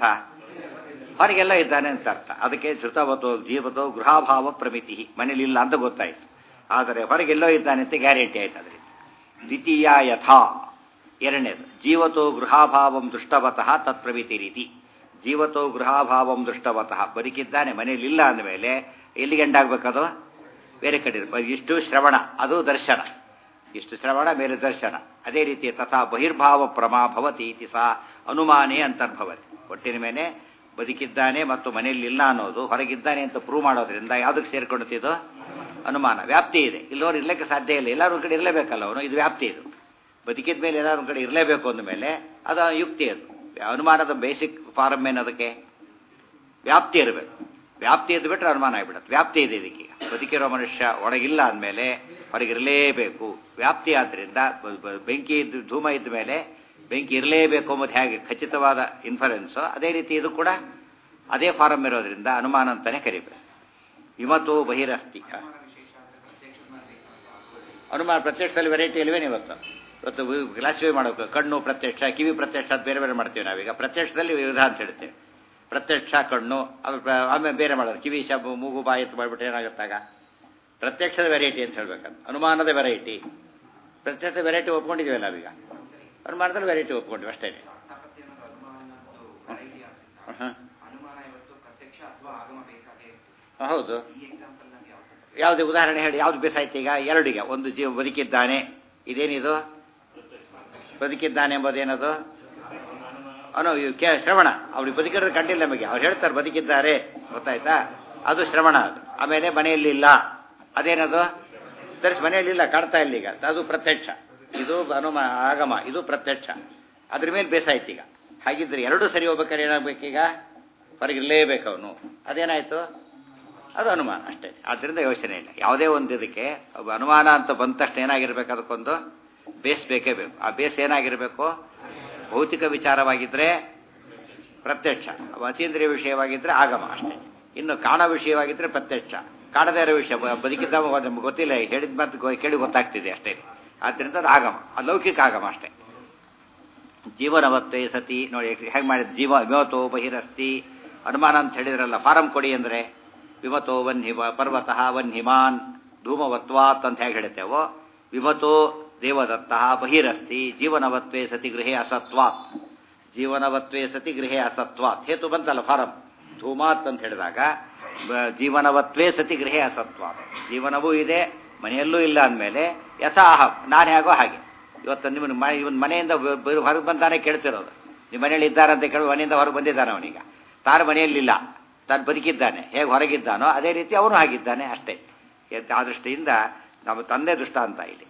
[SPEAKER 1] ಹೊರಗೆಲ್ಲ ಇದ್ದಾನೆ ಅಂತ ಅರ್ಥ ಅದಕ್ಕೆ ಧೃತವತೋ ಜೀವತೋ ಗೃಹಾಭಾವ ಪ್ರಮಿತಿ ಮನೇಲಿ ಇಲ್ಲ ಅಂತ ಗೊತ್ತಾಯ್ತು ಆದರೆ ಹೊರಗೆಲ್ಲೋ ಇದ್ದಾನೆ ಅಂತ ಗ್ಯಾರಂಟಿ ಆಯ್ತು ಅದರಿಂದ ದ್ವಿತೀಯ ಯಥಾ ಎರಡನೇದು ಜೀವತೋ ಗೃಹಾಭಾವಂ ದೃಷ್ಟವತಃ ತತ್ಪ್ರಮಿತಿ ರೀತಿ ಜೀವತೋ ಗೃಹಾಭಾವಂ ದೃಷ್ಟವತಃ ಬದುಕಿದ್ದಾನೆ ಮನೇಲಿ ಇಲ್ಲ ಅಂದಮೇಲೆ ಎಲ್ಲಿಗೆ ಎಂಡಾಗಬೇಕದು ಬೇರೆ ಕಡೆ ಇರ್ಬೇಕು. ಇಷ್ಟು ಶ್ರವಣ ಅದು ದರ್ಶನ ಇಷ್ಟು ಶ್ರವಣ ಮೇಲೆ ದರ್ಶನ ಅದೇ ರೀತಿ ತಥಾ ಬಹಿರ್ಭಾವ ಪ್ರಮಾ ಭವತಿ ಇತಿ ಸಾ ಅನುಮಾನೇ ಅಂತರ್ಭವತಿ ಒಟ್ಟಿನ ಮೇಲೆ ಬದುಕಿದ್ದಾನೆ ಮತ್ತು ಮನೆಯಲ್ಲಿ ಇಲ್ಲ ಅನ್ನೋದು ಹೊರಗಿದ್ದಾನೆ ಅಂತ ಪ್ರೂವ್ ಮಾಡೋದ್ರಿಂದ ಯಾವುದಕ್ಕೆ ಸೇರ್ಕೊಳ್ಳುತ್ತಿದ್ದು ಅನುಮಾನ ವ್ಯಾಪ್ತಿ ಇದೆ ಇಲ್ಲವರು ಇರ್ಲಿಕ್ಕೆ ಸಾಧ್ಯ ಇಲ್ಲ ಎಲ್ಲರೂ ಕಡೆ ಇರಲೇಬೇಕಲ್ಲ ಅವನು ಇದು ವ್ಯಾಪ್ತಿ ಇದು ಬದುಕಿದ ಮೇಲೆ ಎಲ್ಲರೂ ಕಡೆ ಇರಲೇಬೇಕು ಅಂದ ಮೇಲೆ ಅದು ಯುಕ್ತಿ ಅದು ಅನುಮಾನದ ಬೇಸಿಕ್ ಫಾರಮ್ ಏನದಕ್ಕೆ ವ್ಯಾಪ್ತಿ ಇರಬೇಕು ವ್ಯಾಪ್ತಿ ಎದ್ದು ಬಿಟ್ಟರೆ ಅನುಮಾನ ಆಗಿಬಿಡುತ್ತೆ ವ್ಯಾಪ್ತಿ ಇದೆ ಇದಕ್ಕೆ ಬದುಕಿರೋ ಮನುಷ್ಯ ಒಳಗಿಲ್ಲ ಅಂದಮೇಲೆ ಹೊರಗಿರಲೇಬೇಕು ವ್ಯಾಪ್ತಿ ಆದ್ದರಿಂದ ಬ- ಬ- ಬೆಂಕಿ ಇದ್ದು ಧೂಮ ಇದ್ದ ಮೇಲೆ ಬೆಂಕಿ ಇರಲೇಬೇಕು ಎಂಬುದು ಹೇಗೆ ಖಚಿತವಾದ ಇನ್ಫರೆನ್ಸು ಅದೇ ರೀತಿ ಇದು ಕೂಡ ಅದೇ ಫಾರಮ್ ಇರೋದ್ರಿಂದ ಅನುಮಾನ ಅಂತಾನೆ ಕರಿಬೇಕು ವಿಮತೋ ಬಹಿರಸ್ತಿ ಅನುಮಾನ ಪ್ರತ್ಯಕ್ಷದಲ್ಲಿ ವೆರೈಟಿ ಇಲ್ವೇನು ಇವತ್ತು ಇವತ್ತು ಕ್ಲಾಸಿಫೈ ಮಾಡಬೇಕು ಕಣ್ಣು ಪ್ರತ್ಯಕ್ಷ ಕಿವಿ ಪ್ರತ್ಯಕ್ಷ ಅದು ಬೇರೆ ಬೇರೆ ಮಾಡ್ತೀವಿ ನಾವೀಗ ಪ್ರತ್ಯಕ್ಷದಲ್ಲಿ ವಿವಿಧ ಅಂತ ಹೇಳ್ತೇವೆ ಪ್ರತ್ಯಕ್ಷ ಕಣ್ಣು ಆಮೇಲೆ ಪ್ರ- ಆಮೇಲೆ ಬೇರೆ ಮಾಡೋದು ಕಿವಿ ಶಬ್ ಮೂಗು ಬಾಯಿ ಎತ್ತು ಮಾಡಿಬಿಟ್ಟು ಏನಾಗುತ್ತಾಗ ಪ್ರತ್ಯಕ್ಷದ ವೆರೈಟಿ ಅಂತ ಹೇಳ್ಬೇಕಂತ ಅನುಮಾನದ ವೆರೈಟಿ ಪ್ರತ್ಯೇಕ ವೆರೈಟಿ ಒಪ್ಕೊಂಡಿದ್ದೀವಲ್ಲ ನಾವೀಗ ಅನುಮಾನದಲ್ಲಿ ವೆರೈಟಿ ಒಪ್ಕೊಂಡಿವಿ ಅಷ್ಟೇ
[SPEAKER 2] ಪ್ರತ್ಯೇಕ ಅನ್ನೋದು ಅನುಮಾನ ಮತ್ತು variety ಆಗುತ್ತೆ.
[SPEAKER 1] ಹಾಂ
[SPEAKER 2] ಅನುಮಾನ ಇವತ್ತು ಪ್ರತ್ಯಕ್ಷ ಅಥವಾ ಆಗಮ ಬೇಕಾದೇ
[SPEAKER 1] ಹೌದು
[SPEAKER 2] ಈ ಎಕ್ಸಾಂಪಲ್ ನಮ್ಗೆ ಯಾವ್ದು
[SPEAKER 1] ಯಾವುದು ಉದಾಹರಣೆ ಹೇಳಿ ಯಾವ್ದು ಬೇಸಾಯ್ತು ಈಗ ಎರಡಿಗೆ ಒಂದು ಜೀವ ಬದುಕಿದ್ದಾನೆ ಇದೇನಿದು ಬದುಕಿದ್ದಾನೆ ಎಂಬುದೇನದು ಅವನು ಇವ್ ಕೇ ಶ್ರವಣ ಅವ್ರಿಗೆ ಬದುಕಿರೋದು ಕಂಡಿಲ್ಲ ನಮಗೆ ಅವ್ರು ಹೇಳ್ತಾರೆ ಬದುಕಿದ್ದಾರೆ ಗೊತ್ತಾಯ್ತಾ ಅದು ಶ್ರವಣ ಅದು ಆಮೇಲೆ ಮನೆಯಲ್ಲಿ ಇಲ್ಲ ಅದೇನದು ತರಿಸಿ ಮನೆಯಲ್ಲಿ ಇಲ್ಲ ಕಾಣ್ತಾ ಇಲ್ಲ ಈಗ ಅದು ಪ್ರತ್ಯಕ್ಷ ಇದು ಅನುಮ ಆಗಮ ಇದು ಪ್ರತ್ಯಕ್ಷ ಅದ್ರ ಮೇಲೆ ಬೇಸಾಯ್ತು ಈಗ ಹಾಗಿದ್ರೆ ಎರಡೂ ಸರಿ ಹೋಗ್ಬೇಕಾದ್ರೆ ಏನಾಗಬೇಕೀಗ ಹೊರಗಿರಲೇಬೇಕು ಅವನು ಅದೇನಾಯ್ತು ಅದು ಅನುಮಾನ ಅಷ್ಟೇ ಆದ್ದರಿಂದ ಯೋಚನೆ ಇಲ್ಲ ಯಾವುದೇ ಒಂದು ಇದಕ್ಕೆ ಒಬ್ಬ ಅನುಮಾನ ಅಂತ ಬಂದ ತಕ್ಷಣ ಏನಾಗಿರ್ಬೇಕು ಅದಕ್ಕೊಂದು ಬೇಸ್ ಬೇಕೇ ಬೇಕು ಆ ಬೇಸ್ ಏನಾಗಿರಬೇಕು ಭೌತಿಕ ವಿಚಾರವಾಗಿದ್ದರೆ ಪ್ರತ್ಯಕ್ಷ ಅತೀಂದ್ರಿಯ ವಿಷಯವಾಗಿದ್ದರೆ ಆಗಮ ಅಷ್ಟೇ ಇನ್ನು ಕಾಣ ವಿಷಯವಾಗಿದ್ದರೆ ಪ್ರತ್ಯಕ್ಷ ಕಾಣದೇ ಇರೋ ವಿಷಯ ಬ- ಬದುಕಿದ್ದ ನಮ್ಗೆ ಗೊತ್ತಿಲ್ಲ ಹೇಳಿದ ಮಾತು ಗೊ- ಕೇಳಿ ಗೊತ್ತಾಗ್ತಿದೆ ಅಷ್ಟೇ ಆದ್ದರಿಂದ ಅದು ಆಗಮ ಅದು ಲೌಕಿಕ ಆಗಮ ಅಷ್ಟೇ ಜೀವನವತ್ತೇ ಸತಿ ನೋಡಿ ಹೇಗೆ ಮಾಡಿದ ಜೀವ ವಿಮತೋ ಬಹಿರಸ್ತಿ ಅನುಮಾನ ಅಂತ ಹೇಳಿದ್ರಲ್ಲ ಫಾರಂ ಕೊಡಿ ಅಂದರೆ ವಿಮತೋ ವನ್ಹಿಮ ಪರ್ವತಃ ವನ್ಹಿಮಾನ್ ಧೂಮವತ್ವಾತ್ ಅಂತ ಹೇಗೆ ಹೇಳ್ತೇವೋ ವಿಮತೋ ದೇವದತ್ತ ಬಹಿರಸ್ತಿ ಜೀವನವತ್ವೇ ಸತಿ ಗೃಹೇ ಅಸತ್ವಾತ್ ಜೀವನವತ್ವೇ ಸತಿ ಗೃಹೇ ಅಸತ್ವಾತ್ ಹೇತು ಬಂತಲ್ಲ ಫಾರಂ ಧೂಮಾತ್ ಅಂತ ಹೇಳಿದಾಗ ಬ- ಜೀವನವತ್ವೇ ಸತಿ ಗೃಹೇ ಅಸತ್ವಾತ್ ಜೀವನವೂ ಇದೆ ಮನೆಯಲ್ಲೂ ಇಲ್ಲ ಅಂದಮೇಲೆ ಯಥಾಹಂ ನಾನು ಹೇಗೋ ಹಾಗೆ ಇವತ್ತು ನಿಮ್ಮ ಮ ಇವನ್ ಮನೆಯಿಂದ ಹೊರಗೆ ಬಂದಾನೆ ಕೇಳ್ತಿರೋದು ನಿಮ್ಮ ಮನೆಯಲ್ಲಿ ಇದ್ದಾರಂತ ಕೇಳಿ ಮನೆಯಿಂದ ಹೊರಗೆ ಬಂದಿದ್ದಾನೆ ಅವನೀಗ ತಾನು ಮನೆಯಲ್ಲಿಲ್ಲ ತಾನು ಬದುಕಿದ್ದಾನೆ ಹೇಗೆ ಹೊರಗಿದ್ದಾನೋ ಅದೇ ರೀತಿ ಅವನು ಆಗಿದ್ದಾನೆ ಅಷ್ಟೇ ಎದ್- ಆ ದೃಷ್ಟಿಯಿಂದ ನಮ್ಮ ತಂದೆ ದೃಷ್ಟಾಂತ ಇದೆ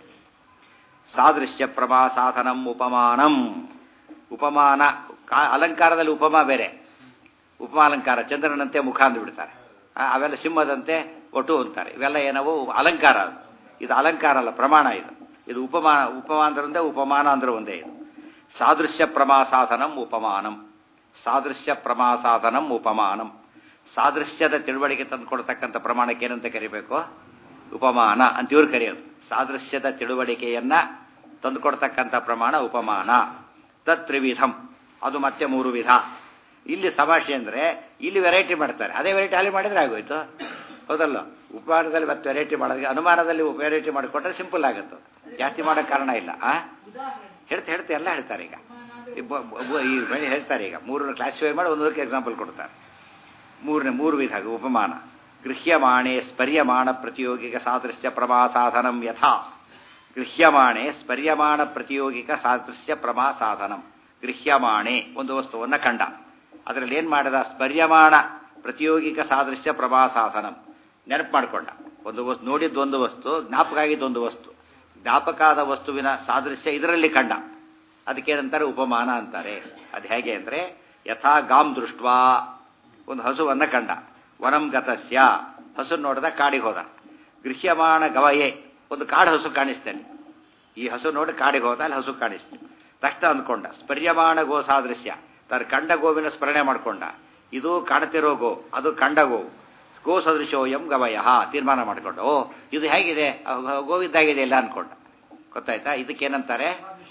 [SPEAKER 1] ಸಾದೃಶ್ಯ ಪ್ರಭಾ ಸಾಧನಂ ಉಪಮಾನಂ ಉಪಮಾನ ಕಾ- ಅಲಂಕಾರದಲ್ಲಿ ಉಪಮಾ ಬೇರೆ ಉಪಮಾಲಂಕಾರ ಚಂದ್ರನಂತೆ ಮುಖ ಅಂದುಬಿಡ್ತಾರೆ ಆ, ಅವೆಲ್ಲ ಸಿಂಹದಂತೆ ಒಟು ಅಂತಾರೆ ಇವೆಲ್ಲ ಏನವು ಅಲಂಕಾರ ಅದು ಇದು ಅಲಂಕಾರ ಅಲ್ಲ ಪ್ರಮಾಣ ಇದು ಇದು ಉಪಮಾನ ಉಪಮಾನ ಅಂದ್ರೆ ಒಂದೇ ಉಪಮಾನ ಅಂದ್ರೆ ಒಂದೇ ಇದು ಸಾದೃಶ್ಯ ಪ್ರಮಾ ಸಾಧನಂ ಉಪಮಾನಂ ಸಾದೃಶ್ಯ ಪ್ರಮಾ ಸಾಧನಂ ಉಪಮಾನಂ ಸಾದೃಶ್ಯದ ತಿಳುವಳಿಕೆ ತಂದುಕೊಡ್ತಕ್ಕಂಥ ಪ್ರಮಾಣಕ್ಕೆ ಏನಂತ ಕರಿಬೇಕು ಉಪಮಾನ ಅಂತ ಇವ್ರು ಕರೆಯೋದು ಸಾದೃಶ್ಯದ ತಿಳುವಳಿಕೆಯನ್ನ ತಂದುಕೊಡ್ತಕ್ಕಂಥ ಪ್ರಮಾಣ ಉಪಮಾನ ತತ್ರಿವಿಧಂ ಅದು ಮತ್ತೆ ಮೂರು ವಿಧ ಇಲ್ಲಿ ಸಮಾಷೆ ಅಂದ್ರೆ ಇಲ್ಲಿ ವೆರೈಟಿ ಮಾಡ್ತಾರೆ ಅದೇ ವೆರೈಟಿ ಅಲ್ಲಿ ಮಾಡಿದ್ರೆ ಆಗೋಯ್ತು ಹೌದಲ್ಲ ಉಪಮಾನದಲ್ಲಿ ಮತ್ತೆ ವೆರೈಟಿ ಮಾಡೋದಕ್ಕೆ ಅನುಮಾನದಲ್ಲಿ ವೆರೈಟಿ ಮಾಡಿಕೊಟ್ರೆ ಸಿಂಪಲ್ ಆಗುತ್ತೆ ಜಾಸ್ತಿ ಮಾಡೋಕ್ಕೆ ಕಾರಣ ಇಲ್ಲ ಆ ಹೇಳ್ತಾ ಹೇಳ್ತಾ ಎಲ್ಲ ಹೇಳ್ತಾರೆ ಈಗ ಇಬ್ಬ- ಒಬ್ಬ- ಈ ಬೆಳೆ ಹೇಳ್ತಾರೆ ಈಗ ಮೂರನ್ನು ಕ್ಲಾಸಿಫೈ ಮಾಡಿ ಒಂದೊಂದಕ್ಕೆ ಎಕ್ಸಾಂಪಲ್ ಕೊಡ್ತಾರೆ ಮೂರನೇ ಮೂರು ವಿಧ ಉಪಮಾನ ಗೃಹ್ಯಮಾಣೆ ಸ್ಪರ್ಯಮಾಣ ಪ್ರತಿಯೋಗಿಕ ಸಾದೃಶ್ಯ ಪ್ರಮಾ ಸಾಧನಂ ಯಥಾ ಗೃಹ್ಯಮಾಣೆ ಸ್ಪರ್ಯಮಾಣ ಪ್ರತಿಯೋಗಿಕ ಸಾದೃಶ್ಯ ಪ್ರಮಾ ಸಾಧನಂ ಗೃಹ್ಯಮಾಣೆ ಒಂದು ವಸ್ತುವನ್ನು ಕಂಡ ಅದರಲ್ಲಿ ಏನು ಮಾಡಿದ ಸ್ಪರ್ಯಮಾಣ ಪ್ರತಿಯೋಗಿಕ ಸಾದೃಶ್ಯ ಪ್ರಮಾ ಸಾಧನಂ ನೆನಪು ಮಾಡಿಕೊಂಡ ಒಂದು ವಸ್ತು ನೋಡಿದ್ದು ಒಂದು ವಸ್ತು ಜ್ಞಾಪಕ ಆಗಿದ್ದೊಂದು ವಸ್ತು ಜ್ಞಾಪಕ ಆದ ವಸ್ತುವಿನ ಸಾದೃಶ್ಯ ಇದರಲ್ಲಿ ಕಂಡ ಅದಕ್ಕೇನಂತಾರೆ ಉಪಮಾನ ಅಂತಾರೆ ಅದು ಹೇಗೆ ಅಂದರೆ ಯಥಾ ಗಾಮ್ ದೃಷ್ಟ್ವಾ ಒಂದು ಹಸುವನ್ನ ಕಂಡ ವನಂ ಗತಸ್ಯ ಹಸು ನೋಡಿದ ಕಾಡಿಗೆ ಹೋದ ಗೃಹ್ಯಮಾಣ ಗವಯೇ ಒಂದು ಕಾಡು ಹಸು ಕಾಣಿಸ್ತೇನೆ ಈ ಹಸು ನೋಡಿ ಕಾಡಿಗೆ ಹೋದ ಅಲ್ಲಿ ಹಸು ಕಾಣಿಸ್ತು ತಕ್ಷಣ ಅಂದ್ಕೊಂಡ ಸ್ಪರ್ಯಮಾಣ ಗೋ ಸಾದೃಶ್ಯ ತನ್ನ ಕಂಡ ಗೋವಿನ ಸ್ಮರಣೆ ಮಾಡ್ಕೊಂಡ ಇದು ಕಾಣ್ತಿರೋ ಗೋ ಅದು ಕಂಡ ಗೋ ಗೋ ಸದೃಶೋಯಂ ಗವಯ ತೀರ್ಮಾನ ಮಾಡ್ಕೊಂಡ ಓ ಇದು ಹೇಗಿದೆ ಅಹ್, ಗೋವಿದ್ದಾಗಿದೆ ಇಲ್ಲ ಅನ್ಕೊಂಡ ಗೊತ್ತಾಯ್ತಾ ಇದಕ್ಕೇನಂತಾರೆ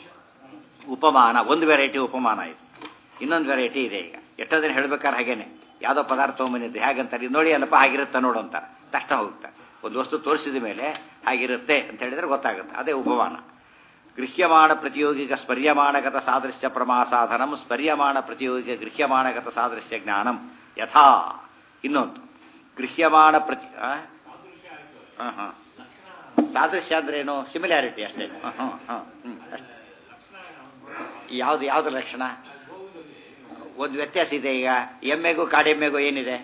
[SPEAKER 1] ಉಪಮಾನ ಒಂದು ವೆರೈಟಿ ಉಪಮಾನ ಇದು ಇನ್ನೊಂದು ವೆರೈಟಿ ಇದೆ ಈಗ ಎಷ್ಟೋ ದಿನ ಹೇಳ್ಬೇಕಾದ್ರೆ ಹಾಗೇನೆ ಯಾವುದೋ ಪದಾರ್ಥ ತೊಗೊಂಬಂದಿದ್ದು ಹೇಗಂತಾರೆ ಇದು ನೋಡಿ ಅಲ್ಲಪ್ಪ ಹಾಗಿರುತ್ತೆ ನೋಡು ಅಂತಾರೆ ತಕ್ಷಣ ಹೋಗ್ತಾರೆ ಒಂದು ವಸ್ತು ತೋರಿಸಿದ ಮೇಲೆ ಹಾಗಿರುತ್ತೆ ಅಂತ ಹೇಳಿದ್ರೆ ಗೊತ್ತಾಗುತ್ತೆ ಅದೇ ಉಪಮಾನ ಗೃಹ್ಯಮಾಣ ಪ್ರತಿಯೋಗಿಕ ಸ್ಪರ್ಯಮಾಣಗತ ಸಾದೃಶ್ಯ ಪ್ರಮಾ ಸಾಧನಂ ಸ್ಪರ್ಯಮಾಣ ಪ್ರತಿಯೋಗಿಕ ಗೃಹ್ಯಮಾಣಗತ ಸಾದೃಶ್ಯ ಜ್ಞಾನಂ ಯಥಾ ಇನ್ನೊಂದು ಗೃಹ್ಯಮಾಣ ಪ್ರತಿ ಹಾಂ ಹಾಂ ಸಾದೃಶ್ಯ ಅಂದ್ರೆ ಏನು ಸಿಮಿಲಾರಿಟಿ ಅಷ್ಟೇ ಹಾಂ ಹಾಂ ಹಾಂ ಹ್ಞೂ ಅಷ್ಟೇ ಯಾವ್ದು ಯಾವ್ದು ಲಕ್ಷಣ ಒಂದು ವ್ಯತ್ಯಾಸ ಇದೆ ಈಗ ಎಮ್ಮೆಗೂ ಕಾಡೆಮ್ಮೆಗೂ ಏನಿದೆ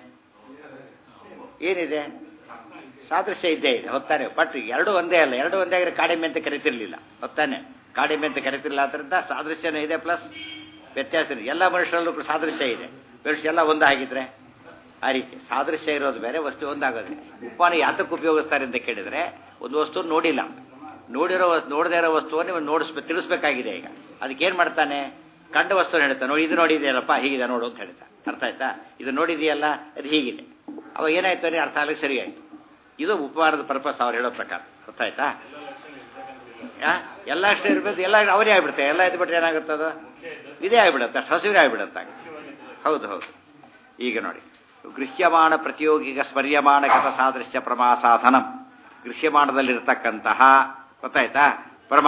[SPEAKER 1] ಏನಿದೆ ಸಾದೃಶ್ಯ ಇದ್ದೇ ಇದೆ ಹೊತ್ತಾನೆ ಬಟ್ ಎರಡು ಒಂದೇ ಅಲ್ಲ ಎರಡು ಒಂದೇ ಆಗಿದ್ರೆ ಕಾಡೆಮ್ಮೆ ಅಂತ ಕರಿತಿರ್ಲಿಲ್ಲ ಹೊತ್ತಾನೆ ಕಾಡೆಮ್ಮೆ ಅಂತ ಕರಿತಿರ್ಲಿಲ್ಲ ಅದರಿಂದ ಸಾದೃಶ್ಯನೂ ಇದೆ ಪ್ಲಸ್ ವ್ಯತ್ಯಾಸ ಇದೆ ಎಲ್ಲ ಮನುಷ್ಯರಲ್ಲೂ ಕೂಡ ಸಾದೃಶ್ಯ ಇದೆ ಮನುಷ್ಯ ಎಲ್ಲ ಒಂದಾಗಿದ್ರೆ ಆ ರೀತಿ ಸಾದೃಶ್ಯ ಇರೋದು ಬೇರೆ ವಸ್ತು ಒಂದಾಗೋದು ಉಪ್ಪಾನ ಯಾತಕ್ಕೆ ಉಪಯೋಗಿಸ್ತಾರೆ ಅಂತ ಕೇಳಿದ್ರೆ ಒಂದು ವಸ್ತು ನೋಡಿಲ್ಲ ನೋಡಿರೋ ವಸ್ತು ನೋಡದೇ ಇರೋ ವಸ್ತುವನ್ನು ಇವನು ನೋಡಿಸ್ಬೇಕು ತಿಳಿಸ್ಬೇಕಾಗಿದೆ ಈಗ ಅದಕ್ಕೆ ಏನು ಮಾಡ್ತಾನೆ ಕಂಡ ವಸ್ತುವನ್ನು ಹೇಳ್ತಾನೆ ನೋಡಿ ಇದು ನೋಡಿದೆಯಲ್ಲಪ್ಪ ಹೀಗಿದೆ ನೋಡು ಅಂತ ಹೇಳ್ತಾ ಅರ್ಥ ಆಯ್ತಾ ಇದು ನೋಡಿದೆಯಲ್ಲ ಅದು ಹೀಗಿದೆ ಅವಾಗ ಏನಾಯ್ತು ಅಂದರೆ ಅರ್ಥ ಆಗಲಿಕ್ಕೆ ಸರಿ ಆಯ್ತು ಇದು ಉಪಹಾರದ ಪರ್ಪಸ್ ಅವ್ರು ಹೇಳೋ ಪ್ರಕಾರ ಅರ್ಥ ಆಯ್ತಾ ಆ? ಎಲ್ಲ ಅಷ್ಟೇ ಇರ್ಬೇಕು ಎಲ್ಲ ಅವರೇ ಆಗ್ಬಿಡುತ್ತೆ ಎಲ್ಲ ಇದ್ಬಿಟ್ರೆ ಏನಾಗುತ್ತೆ ಅದು ಇದೇ ಆಗ್ಬಿಡುತ್ತೆ ಅಷ್ಟು ಹಸಿರೇ ಆಗ್ಬಿಡುತ್ತೆ ಹೌದು ಹೌದು ಈಗ ನೋಡಿ ಗೃಹ್ಯಮಾಣ ಪ್ರತಿಯೋಗಿಕ ಸ್ಮರ್ಯಮಾಣ ಗತ ಸಾದೃಶ್ಯ ಪ್ರಮಾ ಸಾಧನಂ ಗೃಹ್ಯಮಾಣದಲ್ಲಿರ್ತಕ್ಕಂತಹ ಗೊತ್ತಾಯ್ತಾ ಪ್ರಮ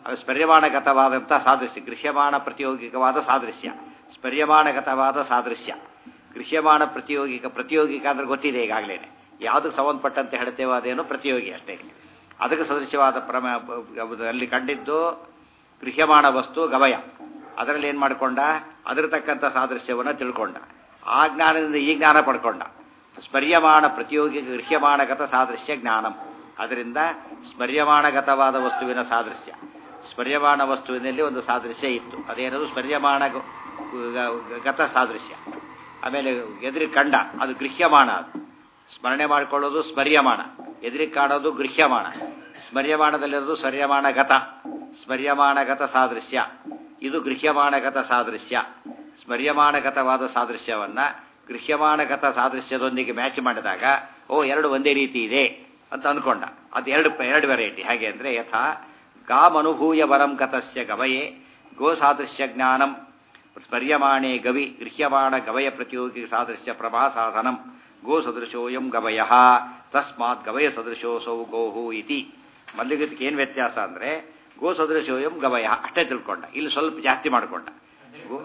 [SPEAKER 1] ಅದು ಸ್ಮರ್ಯಮಾಣಗತವಾದಂಥ ಸಾದೃಶ್ಯ ಗೃಹ್ಯಮಾಣ ಪ್ರತಿಯೋಗಿಕವಾದ ಸಾದೃಶ್ಯ ಸ್ಮರ್ಯಮಾಣಗತವಾದ ಸಾದೃಶ್ಯ ಗೃಹ್ಯಮಾಣ ಪ್ರತಿಯೋಗಿಕ ಪ್ರತಿಯೋಗಿಕ ಅಂದ್ರೆ ಗೊತ್ತಿದೆ ಈಗಾಗಲೇ ಯಾವುದಕ್ಕೆ ಸಂಬಂಧಪಟ್ಟಂತೆ ಹೇಳ್ತೇವೋ ಅದೇನು ಪ್ರತಿಯೋಗಿ ಅಷ್ಟೇ ಅದಕ್ಕೆ ಸದೃಶ್ಯವಾದ ಪ್ರಮ ಅಲ್ಲಿ ಕಂಡಿದ್ದು ಗೃಹ್ಯಮಾಣ ವಸ್ತು ಗವಯ ಅದರಲ್ಲಿ ಏನು ಮಾಡಿಕೊಂಡ ಅದರ ತಕ್ಕಂಥ ಸಾದೃಶ್ಯವನ್ನು ತಿಳ್ಕೊಂಡ ಆ ಜ್ಞಾನದಿಂದ ಈ ಜ್ಞಾನ ಪಡ್ಕೊಂಡ ಸ್ಮರ್ಯಮಾಣ ಪ್ರತಿಯೋಗಿ ಗೃಹ್ಯಮಾಣಗತ ಸಾದೃಶ್ಯ ಜ್ಞಾನಂ ಅದರಿಂದ ಸ್ಮರ್ಯಮಾಣಗತವಾದ ವಸ್ತುವಿನ ಸಾದೃಶ್ಯ ಸ್ಮರ್ಯಮಾಣ ವಸ್ತುವಿನಲ್ಲಿ ಒಂದು ಸಾದೃಶ್ಯ ಇತ್ತು ಅದೇನದು ಸ್ಮರ್ಯಮಾಣ ಗ- ಗ- ಗತ ಸಾದೃಶ್ಯ ಆಮೇಲೆ ಎದುರಿಗೆ ಕಂಡ ಅದು ಗೃಹ್ಯಮಾಣ ಅದು ಸ್ಮರಣೆ ಮಾಡಿಕೊಳ್ಳೋದು ಸ್ಮರ್ಯಮಾಣ ಎದುರಿಗೆ ಕಾಣೋದು ಗೃಹ್ಯಮಾಣ ಸ್ಮರ್ಯಮಾಣದಲ್ಲಿರೋದು ಸ್ಮರ್ಯಮಾಣಗತ ಸ್ಮರ್ಯಮಾಣಗತ ಸಾದೃಶ್ಯ ಇದು ಗೃಹ್ಯಮಾಣಗತ ಸಾದೃಶ್ಯ ಸ್ಮರ್ಯಮಾಣಗತವಾದ ಸಾದೃಶ್ಯವನ್ನ ಗೃಹ್ಯಮಾಣಗತ ಸಾದೃಶ್ಯದೊಂದಿಗೆ ಮ್ಯಾಚ್ ಮಾಡಿದಾಗ ಓ ಎರಡು ಒಂದೇ ರೀತಿ ಇದೆ ಅಂತ ಅಂದ್ಕೊಂಡ ಅದು ಎರಡು ಎರಡು ವೆರೈಟಿ ಹೇಗೆ ಅಂದರೆ ಯಥಾ ಗಾಮನುಭೂಯ ವರಂ ಗತಸ್ಯ ಗವಯೇ ಗೋ ಸಾದೃಶ್ಯ ಜ್ಞಾನಂ ಸ್ಮರ್ಯಮಾಣೆ ಗವಿ ಗೃಹ್ಯಮಾಣ ಗವಯ ಪ್ರತಿಯೋಗಿ ಸಾದೃಶ್ಯ ಪ್ರಭಾ ಸಾಧನಂ ಗೋ ಸದೃಶೋಯಂ ಗವಯ ತಸ್ಮಾತ್ ಗವಯ ಸದೃಶೋಸೌ ಗೋಹು ಇತಿ ಮಲ್ಲಿಗದಕ್ಕೆ ಏನು ವ್ಯತ್ಯಾಸ ಅಂದರೆ ಗೋ ಸದೃಶೋಯಂ ಗವಯ ಅಷ್ಟೇ ತಿಳ್ಕೊಂಡ ಇಲ್ಲಿ ಸ್ವಲ್ಪ ಜಾಸ್ತಿ ಮಾಡಿಕೊಂಡ ಗೋ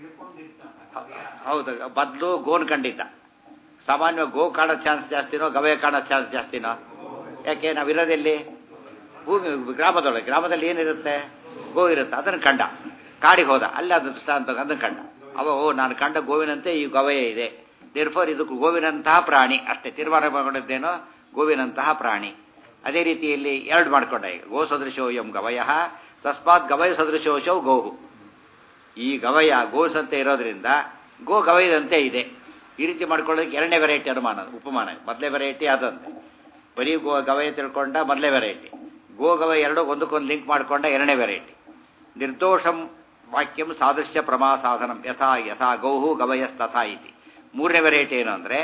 [SPEAKER 1] ಹೌದು ಬದಲು ಗೋನ್ ಕಂಡಿದ್ದ ಸಾಮಾನ್ಯವಾಗಿ ಗೋ ಕಾಣೋ ಚಾನ್ಸ್ ಜಾಸ್ತಿನೋ ಗವಯ ಕಾಣೋ ಚಾನ್ಸ್ ಜಾಸ್ತಿನೋ ಯಾಕೆ ನಾವಿರೋದೆಲ್ಲಿ ಭೂಮಿ ಗ್ರಾಮದೊಳಗೆ ಗ್ರಾಮದಲ್ಲಿ ಏನಿರುತ್ತೆ ಗೋ ಇರುತ್ತೆ ಅದನ್ನು ಕಂಡ ಕಾಡಿಗೆ ಹೋದ ಅಲ್ಲಿ ಅದು ದೃಷ್ಟಾಂತ ಅದನ್ನು ಕಂಡ ಅವ ಓ ನಾನು ಕಂಡ ಗೋವಿನಂತೆ ಈ ಗವಯ ಇದೆ ದೇರ್ಫೋರ್ ಇದು ಗೋವಿನಂತಹ ಪ್ರಾಣಿ ಅಷ್ಟೇ ತೀರ್ಮಾನ ಮಾಡಿದ್ದೇನೋ ಗೋವಿನಂತಹ ಪ್ರಾಣಿ ಅದೇ ರೀತಿಯಲ್ಲಿ ಎರಡು ಮಾಡ್ಕೊಂಡ ಈಗ ಗೋ ಸದೃಶೋ ಎಂ ಗವಯ ತಸ್ಮಾತ್ ಗವಯ ಸದೃಶೋಶೌ ಗೋಹು ಈ ಗವಯ ಗೋಸಂತೆ ಇರೋದ್ರಿಂದ ಗೋ ಗವಯದಂತೆ ಇದೆ ಈ ರೀತಿ ಮಾಡ್ಕೊಳ್ಳೋದಕ್ಕೆ ಎರಡನೇ ವೆರೈಟಿ ಅನುಮಾನ ಉಪಮಾನ ಮೊದಲೇ ವೆರೈಟಿ ಅದಂತೆ ಬರೀ ಗೋ ಗವಯ ತಿಳ್ಕೊಂಡ ಮೊದಲೇ ವೆರೈಟಿ ಗೋ ಗವಯ ಎರಡು ಒಂದಕ್ಕೊಂದು ಲಿಂಕ್ ಮಾಡ್ಕೊಂಡ ಎರಡನೇ ವೆರೈಟಿ ನಿರ್ದೋಷಂ ವಾಕ್ಯಂ ಸಾದೃಶ್ಯ ಪ್ರಮಾ ಸಾಧನಂ ಯಥಾ ಯಥಾ ಗೌಹು ಗವಯಸ್ತಥಾ ಇತಿ ಮೂರನೇ ವೆರೈಟಿ ಏನು ಅಂದರೆ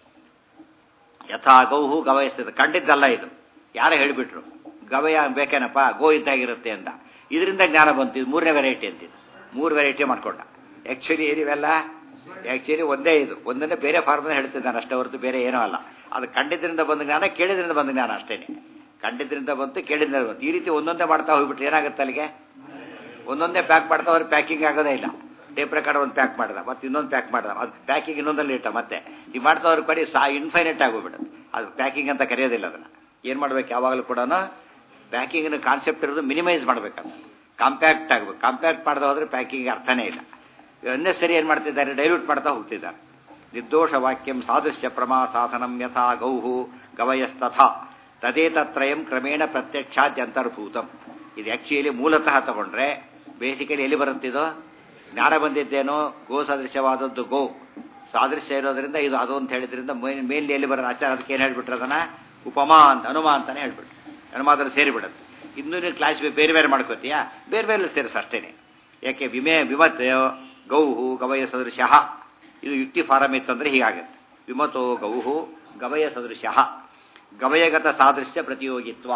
[SPEAKER 1] ಯಥಾ ಗೌಹು ಗವಯಸ್ತದ ಕಂಡಿದ್ದಲ್ಲ ಇದು ಯಾರು ಹೇಳಿಬಿಟ್ರು ಗವಯ ಬೇಕೇನಪ್ಪ ಗೋ ಇದ್ದಾಗಿರುತ್ತೆ ಅಂತ ಇದರಿಂದ ಜ್ಞಾನ ಬಂತು ಇದು ಮೂರನೇ ವೆರೈಟಿ ಅಂತಿದ್ದು ಮೂರು ವೆರೈಟಿ ಮಾಡ್ಕೊಂಡ ಆ್ಯಕ್ಚುಲಿ ಏನಿವೆಲ್ಲ ಆ್ಯಕ್ಚುಲಿ ಒಂದೇ ಇದು ಒಂದನ್ನೇ ಬೇರೆ ಫಾರ್ಮನ್ನ ಹೇಳ್ತಿದ್ದಾನೆ ಅಷ್ಟೇ ಹೊರತು ಬೇರೆ ಏನೂ ಅಲ್ಲ ಅದು ಕಂಡಿದ್ದರಿಂದ ಬಂದ ಜ್ಞಾನ ಕೇಳಿದ್ರಿಂದ ಬಂದ ಜ್ಞಾನ ಅಷ್ಟೇ ಕಂಡಿದ್ದರಿಂದ ಬಂತು ಕೇಳಿದ್ರಿಂದ ಬಂತು ಈ ರೀತಿ ಒಂದೊಂದೇ ಮಾಡ್ತಾ ಹೋಗ್ಬಿಟ್ರೆ ಏನಾಗುತ್ತೆ ಅಲ್ಲಿಗೆ ಒಂದೊಂದೇ ಪ್ಯಾಕ್ ಮಾಡ್ತಾ ಹೋದ್ರೆ ಪ್ಯಾಕಿಂಗ್ ಆಗೋದೇ ಇಲ್ಲ ಡೇ ಪ್ರಕಾರ ಒಂದು ಪ್ಯಾಕ್ ಮಾಡ್ದ ಮತ್ತೆ ಇನ್ನೊಂದು ಪ್ಯಾಕ್ ಮಾಡ್ದ ಅದು ಪ್ಯಾಕಿಂಗ್ ಇನ್ನೊಂದಲ್ಲಿ ಇಟ್ಟ ಮತ್ತೆ ಈಗ ಮಾಡ್ತಾ ಹೋದ್ರೆ ಕೊಡಿ ಸಾ ಇನ್ಫೈನೈಟ್ ಆಗೋಗ್ಬಿಡುತ್ತೆ ಅದು ಪ್ಯಾಕಿಂಗ್ ಅಂತ ಕರೆಯೋದಿಲ್ಲ ಅದನ್ನು ಏನು ಮಾಡ್ಬೇಕು ಯಾವಾಗಲೂ ಕೂಡ ಪ್ಯಾಕಿಂಗಿನ ಕಾನ್ಸೆಪ್ಟ್ ಇರೋದು ಮಿನಿಮೈಸ್ ಮಾಡ್ಬೇಕಂತ ಕಾಂಪ್ಯಾಕ್ಟ್ ಆಗಬೇಕು ಕಾಂಪ್ಯಾಕ್ಟ್ ಮಾಡದೆ ಹೋದ್ರೆ ಪ್ಯಾಕಿಂಗ್ ಅರ್ಥನೇ ಇಲ್ಲ ಅನ್ನೆಸರಿ ಏನು ಮಾಡ್ತಿದ್ದಾರೆ ಡೈಲ್ಯೂಟ್ ಮಾಡ್ತಾ ಹೋಗ್ತಿದ್ದಾರೆ ನಿರ್ದೋಷ ವಾಕ್ಯಂ ಸಾದೃಶ್ಯ ಪ್ರಮಾ ಸಾಧನಂ ಯಥಾ ಗೌಹು ಗವಯಸ್ತಥಾ ತದೇತತ್ರಯಂ ಕ್ರಮೇಣ ಪ್ರತ್ಯಕ್ಷಾದ್ಯಂತರ್ಭೂತಂ ಇದು ಆ್ಯಕ್ಚುಲಿ ಮೂಲತಃ ತಗೊಂಡ್ರೆ ಬೇಸಿಕಲಿ ಎಲ್ಲಿ ಬರುತ್ತಿದೋ ಜ್ಞಾನ ಬಂದಿದ್ದೇನೋ ಗೋ ಸದೃಶ್ಯವಾದದ್ದು ಗೋ ಸಾದೃಶ್ಯ ಇರೋದ್ರಿಂದ ಇದು ಅದು ಅಂತ ಹೇಳಿದ್ರಿಂದ ಮೇನ್ ಮೇನ್ಲಿ ಎಲ್ಲಿ ಬರೋದು ಆಚಾರ ಅದಕ್ಕೆ ಏನು ಹೇಳ್ಬಿಟ್ರು ಅದನ್ನ ಉಪಮಾ ಅಂತ ಅನುಮಾ ಅಂತಾನೆ ಹೇಳ್ಬಿಟ್ರು ಅನುಮಾದಲ್ಲಿ ಸೇರಿಬಿಡುತ್ತೆ ಇನ್ನೂ ನೀವು ಕ್ಲಾಸ್ ಬೇರೆ ಬೇರೆ ಮಾಡ್ಕೋತೀಯಾ ಬೇರೆ ಬೇರೆ ಸೇರಿಸ ಅಷ್ಟೇನೆ ಯಾಕೆ ವಿಮೆ ವಿಮತ್ ಗೌಹು ಗವಯ ಸದೃಶ ಇದು ಯುಕ್ತಿ ಫಾರಂ ಇತ್ತಂದ್ರೆ ಹೀಗಾಗುತ್ತೆ ವಿಮತೋ ಗೌಹು ಗವಯ ಸದೃಶ ಗವಯಗತ ಸಾದೃಶ್ಯ ಪ್ರತಿಯೋಗಿತ್ವ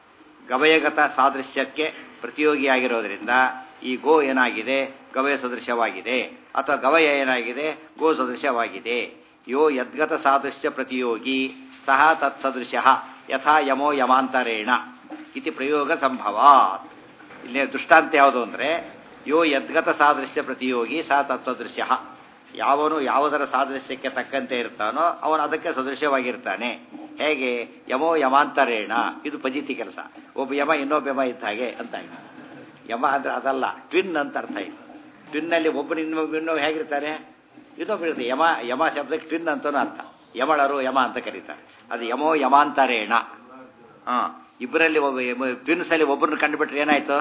[SPEAKER 1] ಗವಯಗತ ಸಾದೃಶ್ಯಕ್ಕೆ ಪ್ರತಿಯೋಗಿಯಾಗಿರೋದ್ರಿಂದ ಈ ಗೋ ಏನಾಗಿದೆ ಗವಯ ಸದೃಶವಾಗಿದೆ ಅಥವಾ ಗವಯ ಏನಾಗಿದೆ ಗೋ ಸದೃಶವಾಗಿದೆ ಯೋ ಯದ್ಗತ ಸಾದೃಶ್ಯ ಪ್ರತಿಯೋಗಿ ಸಹ ತತ್ಸದೃಶ ಯಥಾ ಯಮೋ ಯಮಾಂತರೇಣ ಇತಿ ಪ್ರಯೋಗ ಸಂಭವಾತ್ ಇಲ್ಲಿ ದೃಷ್ಟಾಂತ ಯಾವುದು ಅಂದರೆ ಯೋ ಯದ್ಗತ ಸಾದೃಶ್ಯ ಪ್ರತಿಯೋಗಿ ಸಹ ತತ್ಸದೃಶ್ಯ ಯಾವನು ಯಾವುದರ ಸಾದೃಶ್ಯಕ್ಕೆ ತಕ್ಕಂತೆ ಇರ್ತಾನೋ ಅವನು ಅದಕ್ಕೆ ಸದೃಶ್ಯವಾಗಿರ್ತಾನೆ ಹೇಗೆ ಯಮೋ ಯಮಾಂತರೇಣ ಇದು ಪಜಿತಿ ಕೆಲಸ ಒಬ್ಬ ಯಮ ಇನ್ನೊಬ್ಬ ಯಮ ಇದ್ದ ಹಾಗೆ ಅಂತ ಆಯ್ತು ಯಮ ಅಂದ್ರೆ ಅದಲ್ಲ ಟ್ವಿನ್ ಅಂತ ಅರ್ಥ ಇದೆ ಟ್ವಿನ್ನಲ್ಲಿ ಒಬ್ಬನು ಇನ್ನೊಬ್ಬ ಇನ್ನೊಬ್ಬ ಹೇಗಿರ್ತಾರೆ ಇದೊಬ್ಬ ಇರುತ್ತೆ ಯಮ ಯಮ ಶಬ್ದಕ್ಕೆ ಟ್ವಿನ್ ಅಂತನೂ ಅರ್ಥ ಯಮಳರು ಯಮ ಅಂತ ಕರೀತಾರೆ ಅದು ಯಮೋ ಯಮಾಂತರೇಣ ಹಾಂ ಇಬ್ಬರಲ್ಲಿ ಒಬ್ಬ ಟ್ವಿನ್ಸ್ ಅಲ್ಲಿ ಒಬ್ಬರನ್ನ ಕಂಡುಬಿಟ್ರೆ ಏನಾಯ್ತು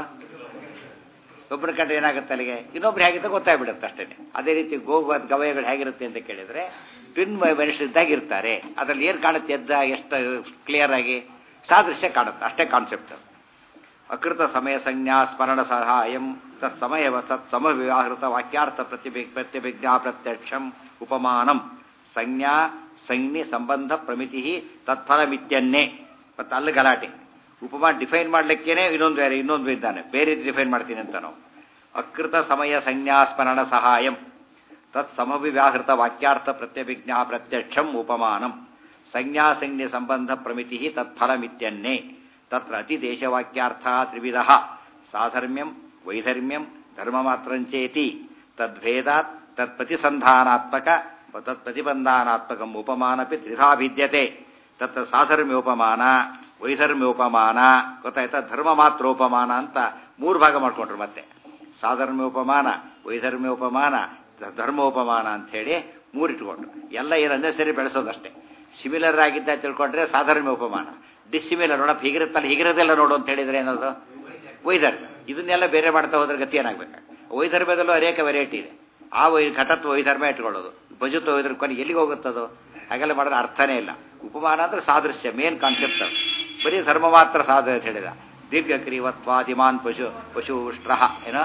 [SPEAKER 1] ಒಬ್ಬರ ಕಂಡ್ರೆ ಏನಾಗುತ್ತೆ ಅಲ್ಲಿಗೆ ಇನ್ನೊಬ್ರು ಹೇಗಿರುತ್ತೆ ಗೊತ್ತಾಗ್ಬಿಡುತ್ತೆ ಅಷ್ಟೇ ಅದೇ ರೀತಿ ಗೋಗು ಗವಯಗಳು ಹೇಗಿರುತ್ತೆ ಅಂತ ಕೇಳಿದ್ರೆ ಟ್ವಿನ್ ಮನುಷ್ಯರಿದ್ದಾಗ ಇರ್ತಾರೆ ಅದರಲ್ಲಿ ಏನು ಕಾಣುತ್ತೆ ಎದ್ದ ಎಷ್ಟು ಕ್ಲಿಯರ್ ಆಗಿ ಸಾದೃಶ್ಯ ಕಾಣುತ್ತೆ ಅಷ್ಟೇ ಕಾನ್ಸೆಪ್ಟ್ ಅಕೃತ ಸಮಯ ಸಂಜ್ಞಾ ಸ್ಮರಣ ಸಹಾಯಂ ತತ್ಸಮಯ ಸತ್ ಸಮವ್ಯವಹೃತ ವಾಕ್ಯಾರ್ಥ ಪ್ರತಿಭಿ ಪ್ರತ್ಯಭಿಜ್ಞಾ ಪ್ರತ್ಯಕ್ಷಂ ಉಪಮಾನಂ ಸಂಜ್ಞಾ ಸಂಜ್ಞೆ ಸಂಬಂಧ ಪ್ರಮಿತಿ ತತ್ಫಲಮಿತ್ಯನ್ನೇ ಮತ್ತು ಅಲ್ಲಿ ಗಲಾಟೆ ಉಪಮಾ ಡಿಫೈನ್ ಮಾಡ್ಲಿಕ್ಕೇನೆ ಇನ್ನೊಂದು ಬೇರೆ ಇನ್ನೊಂದು ಇದ್ದಾನೆ ಬೇರೆ ಡಿಫೈನ್ ಮಾಡ್ತೀನಿ ಅಂತ ನಾವು ಅಕೃತ ಸಮಯ ಸಂಜ್ಞಾ ಸ್ಮರಣ ಸಹಾಯಂ ತತ್ ಸಮವಿವ್ಯಾಹೃತ ವಾಕ್ಯಾರ್ಥ ಪ್ರತ್ಯಭಿಜ್ಞಾ ಪ್ರತ್ಯಕ್ಷಂ ಉಪಮಾನಂ ಸಂಜ್ಞಾ ಸಂಜ್ಞೆ ಸಂಬಂಧ ಪ್ರಮಿತಿ ತತ್ಫಲಮಿತ್ಯನ್ನೇ ತತ್ರ ಅತಿದೇಶವಾಕ್ಯಾರ್ಥ ತ್ರಿವಿಧ ಸಾಧರ್ಮ್ಯಂ ವೈಧರ್ಮ್ಯಂ ಧರ್ಮ ಮಾತ್ರಂಚೇತಿ ತದ್ಭೇದಾತ್ ತತ್ಪ್ರತಿಸಂಧಾನಾತ್ಮಕ ತತ್ಪ್ರತಿಬಂಧಾನಾತ್ಮಕ ಉಪಮಾನಪಿ ತ್ರಿಧಾ ಭಿದ್ಯತೆ ತತ್ರ ಸಾಧರ್ಮ್ಯೋಪಮಾನ ವೈಧರ್ಮ್ಯೋಪಮಾನ ಗೊತ್ತಾಯ್ತಾ ಧರ್ಮ ಮಾತ್ರೋಪಮಾನ ಅಂತ ಮೂರು ಭಾಗ ಮಾಡ್ಕೊಂಡ್ರು ಮತ್ತೆ ಸಾಧರ್ಮ್ಯೋಪಮಾನ ವೈಧರ್ಮ್ಯೋಪಮಾನ ಧ- ಧರ್ಮೋಪಮಾನ ಅಂಥೇಳಿ ಮೂರು ಇಟ್ಕೊಂಡ್ರು ಎಲ್ಲ ಏನು ಅನ್ನೆಸರಿ ಬೆಳೆಸೋದಷ್ಟೇ ಸಿಮಿಲರ್ ಆಗಿದ್ದ ತಿಳ್ಕೊಂಡ್ರೆ ಸಾಧರ್ಮ್ಯ ಉಪಮಾನ ಡಿಸ್ಸಿಮಿಲರ್ ನೋಡಪ್ಪ ಹೀಗಿರುತ್ತಲ್ಲ ಹೀಗಿರೋದೆಲ್ಲ ನೋಡು ಅಂತ ಹೇಳಿದ್ರೆ ಏನದು ವೈಧರ್ಮ್ಯ ಇದನ್ನೆಲ್ಲ ಬೇರೆ ಮಾಡ್ತಾ ಹೋದ್ರೆ ಗತಿ ಏನಾಗಬೇಕು ವೈಧರ್ಮ್ಯದಲ್ಲೂ ಅನೇಕ ವೆರೈಟಿ ಇದೆ ಆ ವೈ ಘಟತ್ವ ವೈಧರ್ಮ್ಯ ಇಟ್ಕೊಳ್ಳೋದು ಭಜತ್ವ ವೈಧರ್ಮ ಕೊನೆಗೆ ಎಲ್ಲಿಗೆ ಹೋಗುತ್ತದು ಹಾಗೆಲ್ಲ ಮಾಡಿದ್ರೆ ಅರ್ಥನೇ ಇಲ್ಲ ಉಪಮಾನ ಅಂದ್ರೆ ಸಾದೃಶ್ಯ ಮೇನ್ ಕಾನ್ಸೆಪ್ಟ್ ಅದು ಬರೀ ಧರ್ಮ ಮಾತ್ರ ಸಾಧ ಅಂತ ಹೇಳಿದ ದೀರ್ಘಕ್ರಿವತ್ವಾದಿಮಾನ್ ಪಶು ಪಶು ಉಷ್ಟ್ರಹ ಏನೋ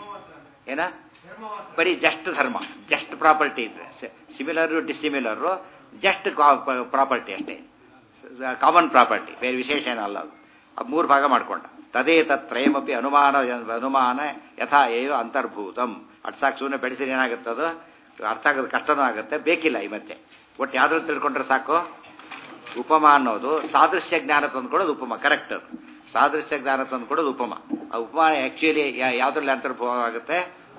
[SPEAKER 1] ಏನ ಬರೀ ಜಸ್ಟ್ ಧರ್ಮ ಜಸ್ಟ್ ಪ್ರಾಪರ್ಟಿ ಇದ್ರೆ ಸಿಮಿಲರು ಡಿಸಿಮಿಲರು ಜಸ್ಟ್ ಪ್ರಾಪರ್ಟಿ ಅಷ್ಟೇ ಕಾಮನ್ ಪ್ರಾಪರ್ಟಿ ಬೇರೆ ವಿಶೇಷ ಏನಲ್ಲ ಅದು ಅದು ಮೂರು ಭಾಗ ಮಾಡ್ಕೊಂಡ ತದೇ ತತ್ರಯಮಪಿ ಅನುಮಾನ ಅನುಮಾನ ಯಥಾ ಏವ ಅಂತರ್ಭೂತಂ ಅಟ್ಸಾಕ್ ಸುಮ್ಮನೆ ಬೆಳೆಸಿದ್ರೆ ಏನಾಗುತ್ತದು ಅರ್ಥ ಆಗೋದು ಕಷ್ಟನೂ ಆಗುತ್ತೆ ಬೇಕಿಲ್ಲ ಈ ಮತ್ತೆ ಒಟ್ಟು ಯಾವ್ದು ತಿಳ್ಕೊಂಡ್ರೆ ಸಾಕು ಉಪಮ ಅನ್ನೋದು ಸಾದೃಶ್ಯ ಜ್ಞಾನ ತಂದ್ಕೊಡೋದು ಉಪಮ ಕರೆಕ್ಟ್ ಅದು ಸಾದೃಶ್ಯ ಜ್ಞಾನ ತಂದ್ಕೊಡೋದು ಉಪಮ ಆ ಉಪಮ ಆ್ಯಕ್ಚುಲಿ ಯಾವುದ್ರಲ್ಲಿ ಅಂತರ್ಭವ ಆಗುತ್ತೆ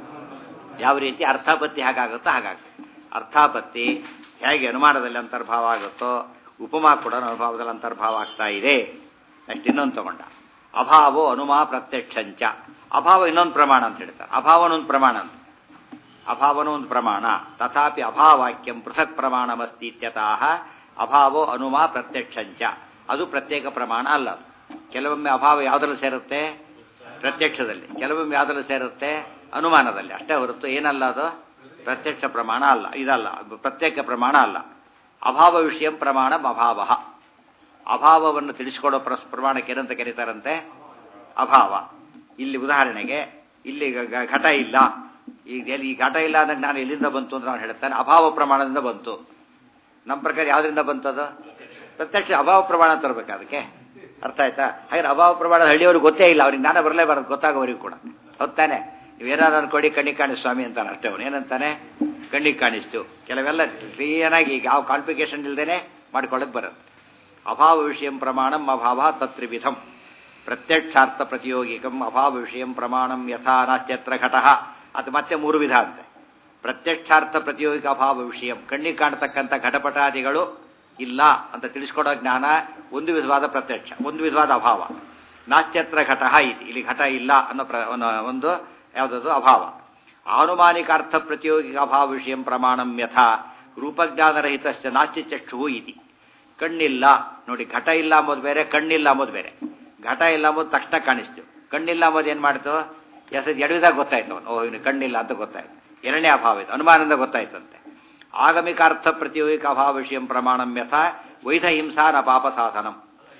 [SPEAKER 1] ಯಾವ ರೀತಿ ಅರ್ಥಾಪತ್ತಿ ಹೇಗಾಗುತ್ತೋ ಹಾಗಾಗುತ್ತೆ ಅರ್ಥಾಪತ್ತಿ ಹೇಗೆ ಅನುಮಾನದಲ್ಲಿ ಅಂತರ್ಭಾವ ಆಗುತ್ತೋ ಉಪಮಾ ಕೂಡ ಅನುಭವದಲ್ಲಿ ಅಂತರ್ಭಾವ ಆಗ್ತಾ ಇದೆ ನೆಕ್ಸ್ಟ್ ಇನ್ನೊಂದು ತಗೊಂಡ ಅಭಾವೋ ಅನುಮಾ ಪ್ರತ್ಯಕ್ಷಂಚ ಅಭಾವ ಇನ್ನೊಂದು ಪ್ರಮಾಣ ಅಂತ ಹೇಳ್ತಾರೆ ಅಭಾವನ ಒಂದು ಪ್ರಮಾಣ ಅಂತ ಅಭಾವನೂ ಒಂದು ಪ್ರಮಾಣ ತಥಾಪಿ ಅಭಾವಾಕ್ಯಂ ಪೃಥಕ್ ಪ್ರಮಾಣಮಸ್ತಿ ಇತ್ಯತಃ ಅಭಾವೋ ಅನುಮಾ ಪ್ರತ್ಯಕ್ಷಂಚ ಅದು ಪ್ರತ್ಯೇಕ ಪ್ರಮಾಣ ಅಲ್ಲ ಅದು. ಕೆಲವೊಮ್ಮೆ ಅಭಾವ ಯಾವುದ್ರಲ್ಲಿ ಸೇರುತ್ತೆ ಪ್ರತ್ಯಕ್ಷದಲ್ಲಿ ಕೆಲವೊಮ್ಮೆ ಯಾವುದ್ರಲ್ಲಿ ಸೇರುತ್ತೆ ಅನುಮಾನದಲ್ಲಿ ಅಷ್ಟೇ ಹೊರತು ಏನಲ್ಲ ಅದು ಪ್ರತ್ಯಕ್ಷ ಪ್ರಮಾಣ ಅಲ್ಲ ಇದಲ್ಲ ಅದು ಪ್ರತ್ಯೇಕ ಪ್ರಮಾಣ ಅಲ್ಲ ಅಭಾವ ವಿಷಯ ಪ್ರಮಾಣ ಅಭಾವ ಅಭಾವವನ್ನು ತಿಳಿಸಿಕೊಡೋ ಪ್ರಸ್ ಪ್ರಮಾಣಕ್ಕೆ ಏನಂತ ಕರೀತಾರಂತೆ ಅಭಾವ ಇಲ್ಲಿ ಉದಾಹರಣೆಗೆ ಇಲ್ಲಿ ಗ- ಗ- ಘಟ ಇಲ್ಲ ಈಗ ಎಲ್ಲಿ ಈ ಘಟ ಇಲ್ಲ ಅಂದಾಗ ನಾನು ಎಲ್ಲಿಂದ ಬಂತು ಅಂತ ನಾನು ಹೇಳ್ತಾನೆ ಅಭಾವ ಪ್ರಮಾಣದಿಂದ ಬಂತು ನಮ್ಮ ಪ್ರಕಾರ ಯಾವ್ದ್ರಿಂದ ಬಂತದು ಪ್ರತ್ಯಕ್ಷ ಅಭಾವ ಪ್ರಮಾಣ ತರಬೇಕು ಅದಕ್ಕೆ ಅರ್ಥ ಆಯ್ತಾ ಹಾಗೆ ಅಭಾವ ಪ್ರಮಾಣ ಹಳ್ಳಿಯವ್ರಿಗೆ ಗೊತ್ತೇ ಇಲ್ಲ ಅವ್ರಿಗೆ ಜ್ಞಾನ ಬರಲೇಬಾರದು ಗೊತ್ತಾಗೋವರಿಗೂ ಕೂಡ ಹೊತ್ತಾನೆ ನೀವೇನಾದ್ರು ಅನ್ಕೊಡಿ ಕಣ್ಣಿಗೆ ಕಾಣಿಸ್ ಸ್ವಾಮಿ ಅಂತಾನೆ ಅಷ್ಟೇ ಅವನು ಏನಂತಾನೆ ಕಣ್ಣಿಗೆ ಕಾಣಿಸ್ತು ಕೆಲವೆಲ್ಲ ಕ್ಲೀನಾಗಿ ಈಗ ಯಾವ ಕಾಂಪ್ಲಿಕೇಶನ್ ಇಲ್ದೇನೆ ಮಾಡ್ಕೊಳ್ಳೋಕೆ ಬರುತ್ತೆ ಅಭಾವ ವಿಷಯ ಪ್ರಮಾಣಂ ಅಭಾವ ತತ್ರಿವಿಧಂ ಪ್ರತ್ಯಕ್ಷಾರ್ಥ ಪ್ರತಿಯೋಗಿಕಂ ಅಭಾವ ವಿಷಯ ಪ್ರಮಾಣಂ ಯಥಾ ನಾಸ್ತ್ಯತ್ರ ಘಟಃ ಅದು ಮತ್ತೆ ಮೂರು ವಿಧ ಅಂತೆ ಪ್ರತ್ಯಕ್ಷಾರ್ಥ ಪ್ರತಿಯೋಗಿಕ ಅಭಾವ ವಿಷಯ ಕಣ್ಣಿಗೆ ಕಾಣತಕ್ಕಂಥ ಘಟಪಟಾದಿಗಳು ಇಲ್ಲ ಅಂತ ತಿಳಿಸ್ಕೊಡೋ ಜ್ಞಾನ ಒಂದು ವಿಧವಾದ ಪ್ರತ್ಯಕ್ಷ ಒಂದು ವಿಧವಾದ ಅಭಾವ ನಾಸ್ತ್ಯತ್ರ ಘಟಃ ಇತಿ ಇಲ್ಲಿ ಘಟ ಇಲ್ಲ ಅನ್ನೋ ಪ್ರ ಅನ್ನೋ ಒಂದು ಯಾವುದದು ಅಭಾವ ಆನುಮಾನಿಕ ಅರ್ಥ ಪ್ರತಿಯೋಗಿಕ ಅಭಾವ ವಿಷಯ ಪ್ರಮಾಣಂ ಯಥಾ ರೂಪಜ್ಞಾನರಹಿತ ನಾಸ್ತಿ ಚಕ್ಷು ಇತಿ ಕಣ್ಣಿಲ್ಲ ನೋಡಿ ಘಟ ಇಲ್ಲ ಅಂಬೋದು ಬೇರೆ ಕಣ್ಣಿಲ್ಲ ಅಂಬೋದು ಬೇರೆ ಘಟ ಇಲ್ಲ ಅಂಬೋದು ತಕ್ಷಣ ಕಾಣಿಸ್ತು ಕಣ್ಣಿಲ್ಲ ಅಂಬೋದು ಏನು ಮಾಡ್ತು ಎಸ್ ಎಡವಿದಾಗ ಗೊತ್ತಾಯ್ತು ಅವನು ಓ ಇವನು ಕಣ್ಣಿಲ್ಲ ಅಂತ ಗೊತ್ತಾಯ್ತು ಎರಡನೇ ಅಭಾವ ಇದು ಅನುಮಾನದಿಂದ ಗೊತ್ತಾಯ್ತಂತೆ ಆಗಮಿಕ ಅರ್ಥ ಪ್ರತಿಯೋಗಿಕ ಅಭಾವ ವಿಷಯ ಪ್ರಮಾಣಂ ಯಥಾ ವೈಧ ಹಿಂಸಾ ನ ಪಾಪ ಸಾಧನಂ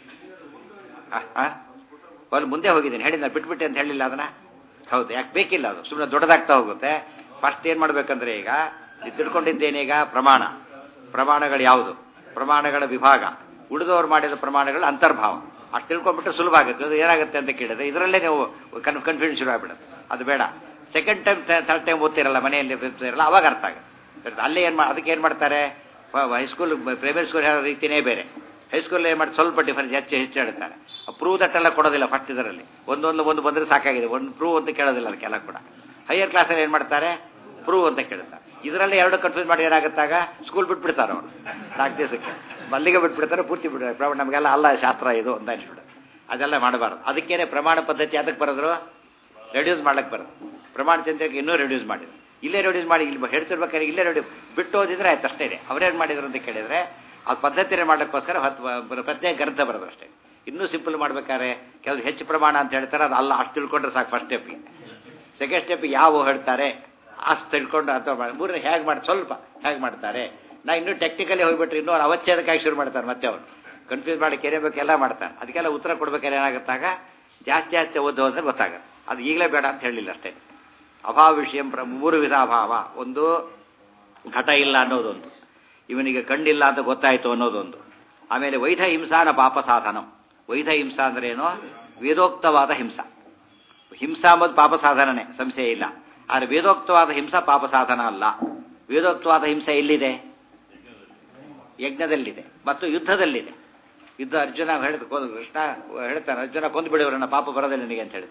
[SPEAKER 1] ಅಲ್ಲಿ ಮುಂದೆ ಹೋಗಿದ್ದೀನಿ ಹೇಳಿದ ಬಿಟ್ಬಿಟ್ಟೆ ಅಂತ ಹೇಳಿಲ್ಲ ಅದನ್ನ ಹೌದು ಯಾಕೆ ಬೇಕಿಲ್ಲ ಅದು ಸುಮ್ಮನೆ ದೊಡ್ಡದಾಗ್ತಾ ಹೋಗುತ್ತೆ ಫಸ್ಟ್ ಏನು ಮಾಡ್ಬೇಕಂದ್ರೆ ಈಗ ನೀವು ತಿಳ್ಕೊಂಡಿದ್ದೇನೀಗ ಪ್ರಮಾಣ ಪ್ರಮಾಣಗಳು ಯಾವುದು ಪ್ರಮಾಣಗಳ ವಿಭಾಗ ಉಳಿದವರು ಮಾಡಿದ ಪ್ರಮಾಣಗಳ ಅಂತರ್ಭಾವ ಅಷ್ಟು ತಿಳ್ಕೊಂಡ್ಬಿಟ್ರೆ ಸುಲಭ ಆಗುತ್ತೆ ಅದು ಏನಾಗುತ್ತೆ ಅಂತ ಕೇಳಿದ್ರೆ ಇದರಲ್ಲೇ ನೀವು ಕನ್ ಕನ್ಫ್ಯೂಷನ್ ಶುರು ಆಗ್ಬಿಡುತ್ತೆ ಅದು ಬೇಡ ಸೆಕೆಂಡ್ ಟೈಮ್ ಥರ್ಡ್ ಟೈಮ್ ಓದ್ತಿರಲ್ಲ ಮನೆಯಲ್ಲಿ ಓದ್ತಿರಲ್ಲ ಅವಾಗ ಅರ್ಥ ಆಗುತ್ತೆ ಅಲ್ಲೇ ಏನು ಮಾ ಅದಕ್ಕೆ ಏನು ಮಾಡ್ತಾರೆ ಹೈಸ್ಕೂಲ್ ಪ್ರೈಮರಿ ಸ್ಕೂಲ್ ಹೇಳೋ ರೀತಿನೇ ಬೇರೆ ಹೈಸ್ಕೂಲ್ ಏನು ಮಾಡಿ ಸ್ವಲ್ಪ ಡಿಫರೆನ್ಸ್ ಹೆಚ್ಚು ಹೆಚ್ಚು ಹೇಳ್ತಾರೆ ಪ್ರೂವ್ ದಟ್ಟೆಲ್ಲ ಕೊಡೋದಿಲ್ಲ ಫಸ್ಟ್ ಇದರಲ್ಲಿ ಒಂದೊಂದು ಒಂದು ಬಂದರೆ ಸಾಕಾಗಿದೆ ಒಂದು ಪ್ರೂವ್ ಅಂತ ಕೇಳೋದಿಲ್ಲ ಅದಕ್ಕೆಲ್ಲ ಕೂಡ ಹೈಯರ್ ಕ್ಲಾಸಲ್ಲಿ ಏನು ಮಾಡ್ತಾರೆ ಪ್ರೂವ್ ಅಂತ ಕೇಳ್ತಾರೆ ಇದರಲ್ಲಿ ಎರಡು ಕನ್ಫ್ಯೂಸ್ ಮಾಡಿ ಏನಾಗುತ್ತಾಗ ಸ್ಕೂಲ್ ಬಿಟ್ಬಿಡ್ತಾರೆ ಅವರು ನಾಲ್ಕು ದಿವಸಕ್ಕೆ ಮಲ್ಲಿಗೆ ಬಿಟ್ಬಿಡ್ತಾರೆ ಪೂರ್ತಿ ಬಿಡ್ತಾರೆ ಪ್ರಮಾಣ ನಮಗೆಲ್ಲ ಅಲ್ಲ ಶಾಸ್ತ್ರ ಇದು ಅಂತ ಅನ್ಸ್ಬಿಡುತ್ತೆ ಅದೆಲ್ಲ ಮಾಡಬಾರ್ದು ಅದಕ್ಕೇನೆ ಪ್ರಮಾಣ ಪದ್ಧತಿ ಅದಕ್ಕೆ ಬರೋದ್ರು ರೆಡ್ಯೂಸ್ ಮಾಡ್ಲಿಕ್ಕೆ ಬರೋದು ಪ್ರಮಾಣ ಚಂದ್ರಕ್ಕೆ ಇನ್ನೂ ರೆಡ್ಯೂಸ್ ಮಾಡಿದ್ರು ಇಲ್ಲೇ ರೆಡ್ಯೂಸ್ ಮಾಡಿ ಇಲ್ಲಿ ಹೇಳ್ತಿರ್ಬೇಕಾದ್ರೆ ಇಲ್ಲೇ ರೆಡ್ಯೂ ಬಿಟ್ಟು ಓದಿದ್ರೆ ಆಯ್ತು ಅಷ್ಟೇ ಅವ್ರೇನು ಮಾಡಿದ್ರು ಅಂತ ಕೇಳಿದ್ರೆ ಆ ಪದ್ಧತಿನೇ ಮಾಡ್ಲಿಕ್ಕೋಸ್ಕರ ಹತ್ತು ಪ್ರತ್ಯೇಕ ಗ್ರಂಥ ಬರೋದು ಅಷ್ಟೇ ಇನ್ನೂ ಸಿಂಪಲ್ ಮಾಡ್ಬೇಕಾದ್ರೆ ಕೆಲವು ಹೆಚ್ಚು ಪ್ರಮಾಣ ಅಂತ ಹೇಳ್ತಾರೆ ಅದು ಅಲ್ಲ ಅಷ್ಟು ತಿಳ್ಕೊಂಡ್ರೆ ಸಾಕು ಫಸ್ಟ್ ಸ್ಟೆಪ್ಪಿಗೆ ಸೆಕೆಂಡ್ ಸ್ಟೆಪ್ ಯಾವ ಹೇಳ್ತಾರೆ ಅಷ್ಟು ತಿಳ್ಕೊಂಡು ಅಥವಾ ಮೂರನೇ ಹೇಗೆ ಮಾಡಿ ಸ್ವಲ್ಪ ಹೇಗೆ ಮಾಡ್ತಾರೆ ನಾ ಇನ್ನೂ ಟೆಕ್ನಿಕಲಿ ಹೋಗ್ಬಿಟ್ರೆ ಇನ್ನೂ ಅವ್ರು ಅವಚ್ಛೇದಕ್ಕಾಗಿ ಶುರು ಮಾಡ್ತಾರೆ ಮತ್ತೆ ಅವರು ಕನ್ಫ್ಯೂಸ್ ಮಾಡಿ ಕೆರೆಬೇಕು ಎಲ್ಲ ಮಾಡ್ತಾರೆ ಅದಕ್ಕೆಲ್ಲ ಉತ್ತರ ಕೊಡ್ಬೇಕಾದ್ರೆ ಏನಾಗುತ್ತಾಗ ಜಾಸ್ತಿ ಜಾಸ್ತಿ ಓದು ಹೋದ್ರೆ ಗೊತ್ತಾಗುತ್ತೆ ಅದು ಈಗಲೇ ಬೇಡ ಅಂತ ಹೇಳಿಲ್ಲ ಅಷ್ಟೇ ಅಭಾವ ವಿಷಯ ಪ್ರ- ಮೂರು ವಿಧ ಅಭಾವ ಒಂದು ಘಟ ಇಲ್ಲ ಅನ್ನೋದೊಂದು ಇವನಿಗೆ ಕಣ್ಣಿಲ್ಲ ಅಂತ ಗೊತ್ತಾಯಿತು ಅನ್ನೋದೊಂದು ಆಮೇಲೆ ವೈಧ ಹಿಂಸಾನ ಪಾಪ ಸಾಧನ ವೈಧ ಹಿಂಸಾ ಅಂದ್ರೆ ಏನು ವೇದೋಕ್ತವಾದ ಹಿಂಸಾ ಹಿಂಸಾ ಅಂಬುದು ಪಾಪ ಸಾಧನನೇ ಸಂಶಯ ಇಲ್ಲ ಆದರೆ ವೇದೋಕ್ತವಾದ ಹಿಂಸಾ ಪಾಪ ಸಾಧನ ಅಲ್ಲ ವೇದೋಕ್ತವಾದ ಹಿಂಸೆ ಎಲ್ಲಿದೆ ಯಜ್ಞದಲ್ಲಿದೆ ಮತ್ತು ಯುದ್ಧದಲ್ಲಿದೆ ಯುದ್ಧ ಅರ್ಜುನ ಹೇಳಿದ ಕೃಷ್ಣ ಹೇಳ್ತಾನೆ ಅರ್ಜುನ ಕೊಂದು ಬಿಡುವರನ್ನ ಪಾಪ ಬರೋದಿಲ್ಲ ನಿನಗೆ ಅಂತ ಹೇಳ್ತಾನೆ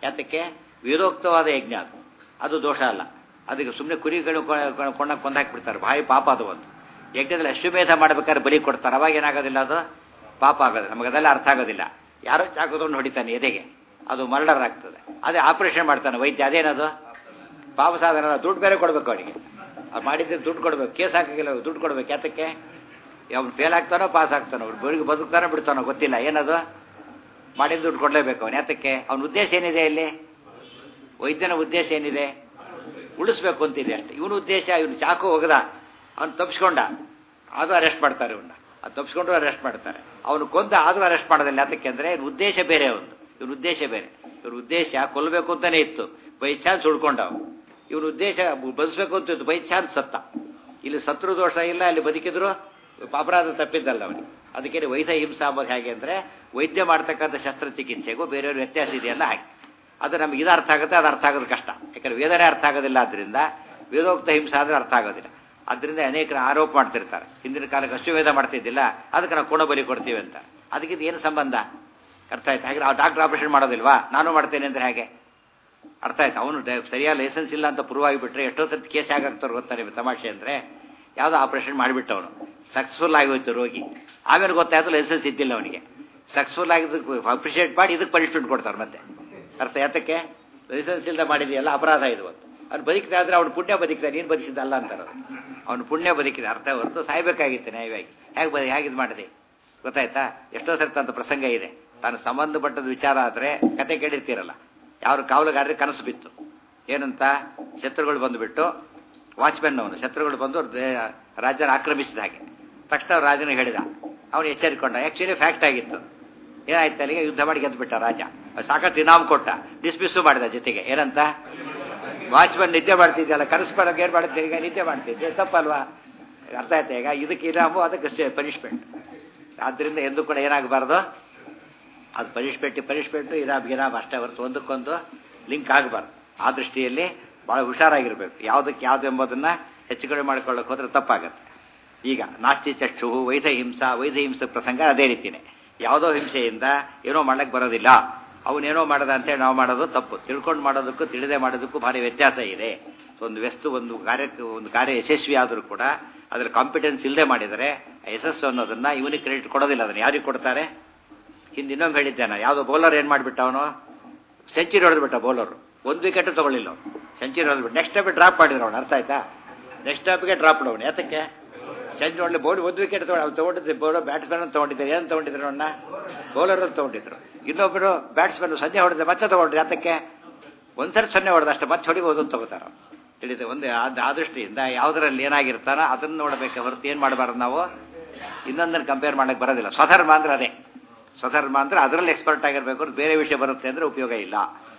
[SPEAKER 1] ಯಾತಕ್ಕೆ ವೇದೋಕ್ತವಾದ ಯಜ್ಞ ಅದು ಅದು ದೋಷ ಅಲ್ಲ ಅದಕ್ಕೆ ಸುಮ್ಮನೆ ಕುರಿಗಳು ಕೊಂಡ ಕೊಂದಾಕ್ಬಿಡ್ತಾರೆ ಭಾರಿ ಪಾಪ ಅದು ಒಂದು ಯಜ್ಞದಲ್ಲಿ ಅಶ್ವಮೇಧ ಮಾಡ್ಬೇಕಾದ್ರೆ ಬಲಿ ಕೊಡ್ತಾರೆ ಅವಾಗ ಏನಾಗೋದಿಲ್ಲ ಅದು ಪಾಪ ಆಗೋದಿಲ್ಲ ನಮಗೆ ಅದೆಲ್ಲ ಅರ್ಥ ಆಗೋದಿಲ್ಲ ಯಾರೋ ಚಾಕುಕೊಂಡು ಹೊಡಿತಾನೆ ಎದೆಗೆ ಅದು ಮರ್ಡರ್ ಆಗ್ತದೆ ಅದೇ ಆಪರೇಷನ್ ಮಾಡ್ತಾನೆ ವೈದ್ಯ ಅದೇನದು ಪಾಪ ಸಾಧನ ದುಡ್ಡು ಬೇರೆ ಕೊಡ್ಬೇಕು ಅವನಿಗೆ ಅವ್ರು ಮಾಡಿದ್ರೆ ದುಡ್ಡು ಕೊಡ್ಬೇಕು ಕೇಸ್ ಹಾಕಿಲ್ಲ ದುಡ್ಡು ಕೊಡ್ಬೇಕು ಯಾತಕ್ಕೆ ಅವ್ನು ಫೇಲ್ ಆಗ್ತಾನೋ ಪಾಸ್ ಆಗ್ತಾನೋ ಅವ್ರು ಬರಿಗೆ ಬದುಕ್ತಾನೋ ಬಿಡ್ತಾನೋ ಗೊತ್ತಿಲ್ಲ ಏನದು ಮಾಡಿದ ದುಡ್ಡು ಕೊಡಲೇಬೇಕು ಅವನು ಯಾತಕ್ಕೆ ಅವನ ಉದ್ದೇಶ ಏನಿದೆ ಇಲ್ಲಿ ವೈದ್ಯನ ಉದ್ದೇಶ ಏನಿದೆ ಉಳಿಸ್ಬೇಕು ಅಂತಿದೆ ಅಷ್ಟೇ ಇವನ ಉದ್ದೇಶ ಇವನು ಚಾಕು ಹೋಗದ ಅವನು ತಪ್ಪಿಸ್ಕೊಂಡ ಅದು ಅರೆಸ್ಟ್ ಮಾಡ್ತಾರೆ ಇವನ್ನ ಅದು ತಪ್ಪಿಸ್ಕೊಂಡ್ರು ಅರೆಸ್ಟ್ ಮಾಡ್ತಾರೆ ಅವನು ಕೊಂದ ಆದರೂ ಅರೆಸ್ಟ್ ಮಾಡೋದಿಲ್ಲ ಯಾತಕ್ಕೆ ಅಂದರೆ ಇವನ ಉದ್ದೇಶ ಬೇರೆ ಅವನು ಇವನ ಉದ್ದೇಶ ಬೇರೆ ಇವ್ರ ಉದ್ದೇಶ ಕೊಲ್ಲಬೇಕು ಅಂತಾನೆ ಇತ್ತು ಬೈ ಚಾನ್ಸ್ ಉಳ್ಕೊಂಡ ಅವನು ಇವನ ಉದ್ದೇಶ ಬದುಕಬೇಕು ಅಂತ ಇತ್ತು ಬೈ ಚಾನ್ಸ್ ಸತ್ತ ಇಲ್ಲಿ ಸತ್ರು ದೋಷ ಇಲ್ಲ ಅಲ್ಲಿ ಬದುಕಿದ್ರು ಅಪರಾಧ ತಪ್ಪಿದ್ದಲ್ಲ ಅವನಿಗೆ ಅದಕ್ಕೆ ವೈದ್ಯ ಹಿಂಸಾ ಅಂಬೋದು ಹೇಗೆ ಅಂದರೆ ವೈದ್ಯ ಮಾಡ್ತಕ್ಕಂಥ ಶಸ್ತ್ರಚಿಕಿತ್ಸೆಗೂ ಬೇರೆಯವ್ರ ವ್ಯತ್ಯಾಸ ಇದೆಯಲ್ಲ ಹಾಗೆ ಅದು ನಮಗೆ ಇದು ಅರ್ಥ ಆಗುತ್ತೆ ಅದು ಅರ್ಥ ಆಗೋದು ಕಷ್ಟ ಯಾಕಂದ್ರೆ ವೇದನೆ ಅರ್ಥ ಆಗೋದಿಲ್ಲ ಆದ್ದರಿಂದ ವೇದೋಕ್ತ ಹಿಂಸೆ ಆದರೆ ಅರ್ಥ ಆಗೋದಿಲ್ಲ ಅದರಿಂದ ಅನೇಕರು ಆರೋಪ ಮಾಡ್ತಿರ್ತಾರೆ ಹಿಂದಿನ ಕಾಲಕ್ಕೆ ಅಶ್ವವೇದ ಮಾಡ್ತಿದ್ದಿಲ್ಲ ಅದಕ್ಕೆ ನಾವು ಕೋಣ ಬಲಿ ಕೊಡ್ತೀವಿ ಅಂತ ಅದಕ್ಕೆ ಇದು ಏನು ಸಂಬಂಧ ಅರ್ಥ ಆಯ್ತು ಹಾಗೆ ಆ ಡಾಕ್ಟರ್ ಆಪರೇಷನ್ ಮಾಡೋದಿಲ್ವಾ ನಾನು ಮಾಡ್ತೇನೆ ಅಂದರೆ ಹೇಗೆ ಅರ್ಥ ಆಯ್ತು ಅವನು ಸರಿಯಾದ ಲೈಸೆನ್ಸ್ ಇಲ್ಲ ಅಂತ ಪ್ರೂವ್ ಆಗಿಬಿಟ್ರೆ ಎಷ್ಟೋ ಸರ್ತಿ ಕೇಸ್ ಹೇಗಾಗ್ತಾರೆ ಗೊತ್ತಾ ನಿಮಗೆ ತಮಾಷೆ ಅಂದರೆ ಯಾವುದೋ ಆಪರೇಷನ್ ಮಾಡಿಬಿಟ್ಟವನು ಸಕ್ಸಸ್ಫುಲ್ ಆಗೋಯ್ತು ರೋಗಿ ಆಮೇಲೆ ಗೊತ್ತಾಯ್ತು ಲೈಸೆನ್ಸ್ ಇದ್ದಿಲ್ಲ ಅವನಿಗೆ ಸಕ್ಸಸ್ಫುಲ್ ಆಗಿದ್ದಕ್ಕೆ ಅಪ್ರಿಷಿಯೇಟ್ ಮಾಡಿ ಇದಕ್ಕೆ ಪನಿಷ್ಮೆಂಟ್ ಕೊಡ್ತಾರೆ ಮತ್ತೆ ಅರ್ಥ ಯಾತಕ್ಕೆ ಲೈಸೆನ್ಸ್ ಇಲ್ಲದೆ ಮಾಡಿದೆಯಲ್ಲ ಅಪರಾಧ ಇದು ಅಂತ ಅವ್ನು ಬದುಕಿದ ಆದರೆ ಅವ್ನು ಪುಣ್ಯ ಬದುಕಿದ ನೀನು ಬದುಕಿದ್ದಲ್ಲ ಅಂತಾರೆ ಅವನು ಪುಣ್ಯ ಬದುಕಿದ ಅರ್ಥ ಹೊರತು ಸಾಯ್ಬೇಕಾಗಿತ್ತು ನ್ಯಾಯವಾಗಿ ಹೇಗೆ ಬದು ಹೇಗೆ ಇದು ಮಾಡಿದೆ ಗೊತ್ತಾಯ್ತಾ ಎಷ್ಟೋ ಸರ್ತ ಅಂತ ಪ್ರಸಂಗ ಇದೆ ತಾನು ಸಂಬಂಧಪಟ್ಟದ ವಿಚಾರ ಆದರೆ ಕತೆ ಕೇಳಿರ್ತೀರಲ್ಲ ಯಾರು ಕಾವಲುಗಾರರಿಗೆ ಕನಸು ಬಿತ್ತು ಏನಂತ ಶತ್ರುಗಳು ಬಂದುಬಿಟ್ಟು ವಾಚ್ಮೆನ್ ಅವನು ಶತ್ರುಗಳು ಬಂದು ರಾಜ್ಯನ ಆಕ್ರಮಿಸಿದ ಹಾಗೆ ತಕ್ಷಣ ರಾಜನಿಗೆ ಹೇಳಿದ ಅವನು ಎಚ್ಚರಿಕೊಂಡ ಆ್ಯಕ್ಚುಲಿ ಫ್ಯಾಕ್ಟ್ ಆಗಿತ್ತು ಏನಾಯ್ತು ಅಲ್ಲಿಗೆ ಯುದ್ಧ ಮಾಡಿ ಗೆದ್ದುಬಿಟ್ಟ ರಾಜ ಸಾಕಷ್ಟು ಇನಾಮ್ ಕೊಟ್ಟ ಡಿಸ್ಮಿಸ್ಸು ಮಾಡಿದ ಜೊತೆಗೆ ಏನಂತ ವಾಚ್ಮನ್ ನಿದ್ದೆ ಮಾಡ್ತಿದ್ದಲ್ಲ ಕನಸು ಮಾಡೋಕೆ ಏನು ಮಾಡ್ತಿದ್ದೆ ಈಗ ನಿದ್ದೆ ಮಾಡ್ತಿದ್ದೆ ತಪ್ಪಲ್ವಾ ಅರ್ಥ ಆಯ್ತಾ ಈಗ ಇದಕ್ಕೆ ಇನಾಮು ಅದಕ್ಕೆ ಪನಿಷ್ಮೆಂಟ್ ಆದ್ದರಿಂದ ಎಂದು ಕೂಡ ಏನಾಗಬಾರ್ದು ಅದು ಪನಿಷ್ಮೆಂಟ್ ಪನಿಷ್ಮೆಂಟು ಇನಾಮ್ ಗಿನಾಮ್ ಅಷ್ಟೇ ಹೊರತು ಒಂದಕ್ಕೊಂದು ಲಿಂಕ್ ಆಗಬಾರ್ದು ಆ ದೃಷ್ಟಿಯಲ್ಲಿ ಭಾಳ ಹುಷಾರಾಗಿರ್ಬೇಕು ಯಾವುದಕ್ಕೆ ಯಾವುದು ಎಂಬುದನ್ನು ಹೆಚ್ಚು ಕಡಿಮೆ ಮಾಡ್ಕೊಳ್ಳೋಕೆ ಹೋದ್ರೆ ತಪ್ಪಾಗತ್ತೆ ಈಗ ನಾಸ್ತಿ ಚಕ್ಷು ವೈಧ ಹಿಂಸಾ ವೈಧ ಹಿಂಸೆ ಪ್ರಸಂಗ ಅದೇ ರೀತಿಯೇ ಯಾವುದೋ ಹಿಂಸೆಯಿಂದ ಏನೋ ಮಾಡ್ಲಿಕ್ಕೆ ಬರೋದಿಲ್ಲ ಅವನೇನೋ ಮಾಡದ ಅಂತೇಳಿ ನಾವು ಮಾಡೋದು ತಪ್ಪು ತಿಳ್ಕೊಂಡು ಮಾಡೋದಕ್ಕೂ ತಿಳಿದೇ ಮಾಡೋದಕ್ಕೂ ಭಾರಿ ವ್ಯತ್ಯಾಸ ಇದೆ ಒಂದು ವಸ್ತು ಒಂದು ಕಾರ್ಯಕ್ಕೆ ಒಂದು ಕಾರ್ಯ ಯಶಸ್ವಿ ಆದರೂ ಕೂಡ ಅದರ ಕಾಂಪಿಟೆನ್ಸ್ ಇಲ್ಲದೆ ಮಾಡಿದರೆ ಯಶಸ್ಸು ಅನ್ನೋದನ್ನ ಇವನಿಗೆ ಕ್ರೆಡಿಟ್ ಕೊಡೋದಿಲ್ಲ ಅದನ್ನು ಯಾರಿಗೆ ಕೊಡ್ತಾರೆ ಹಿಂದೆ ಇನ್ನೊಮ್ಮೆ ಹೇಳಿದ್ದೇನೆ ಯಾವುದೋ ಬೌಲರ್ ಏನು ಮಾಡಿಬಿಟ್ಟ ಅವನು ಸೆಂಚುರಿ ಹೊಡೆದ್ಬಿಟ್ಟ ಬೌಲರು ಒಂದು ವಿಕೆಟ್ ತಗೊಳ್ಳಿಲ್ಲ ಅವನು ಸೆಂಚುರಿ ಹೊಡೆದ್ಬಿಟ್ಟು ನೆಕ್ಸ್ಟ್ ಸ್ಟಾಪಿಗೆ ಡ್ರಾಪ್ ಮಾಡಿದ್ರು ಅವನು ಅರ್ಥ ಆಯ್ತಾ ನೆಕ್ಸ್ಟ್ ಸ್ಟಾಪಿಗೆ ಡ್ರಾಪ್ ಅವನು ಯಾತಕ್ಕೆ ಸೆಂಚುರಿ ಹೊಡಲಿ ಬೌಲ್ ಒಂದು ವಿಕೆಟ್ ತಗೊಂಡು ಅವ್ನು ತೊಗೊಂಡಿದ್ದೆ ಬೌಲರ್ ಬ್ಯಾಟ್ಸ್ಮನ್ ತೊಗೊಂಡಿದ್ದಾರೆ ಏನು ತೊಗೊಂಡಿದ್ರು ಅವನ್ನ ಬೌಲರ್ ತೊಗೊಂಡಿದ್ರು ಇನ್ನೊಬ್ಬರು ಬ್ಯಾಟ್ಸ್ಮನ್ ಸನ್ನೆ ಹೊಡೆದ್ರೆ ಮತ್ತೆ ತೊಗೊಂಡ್ರು ಯಾತಕ್ಕೆ ಒಂದ್ಸರಿ ಸೊನ್ನೆ ಹೊಡೆದ ಅಷ್ಟೇ ಮತ್ತೆ ಹೊಡಿಬೋದು ಅಂತ ತಗೋತಾರ ತಿಳಿದೆ ಒಂದು ಆ ದೃಷ್ಟಿಯಿಂದ ಯಾವುದರಲ್ಲಿ ಏನಾಗಿರ್ತಾನೋ ಅದನ್ನು ನೋಡಬೇಕು ಹೊರತು ಏನು ಮಾಡಬಾರ್ದು ನಾವು ಇನ್ನೊಂದನ್ನು ಕಂಪೇರ್ ಮಾಡಕ್ಕೆ ಬರೋದಿಲ್ಲ ಸ್ವಧರ್ಮ ಅಂದ್ರೆ ಅದೇ ಸ್ವಧರ್ಮ ಅಂದ್ರೆ ಅದರಲ್ಲಿ ಎಕ್ಸ್ಪರ್ಟ್ ಆಗಿರಬೇಕು ಬೇರೆ ವಿಷಯ ಬರುತ್ತೆ ಅಂದರೆ ಉಪಯೋಗ ಇಲ್ಲ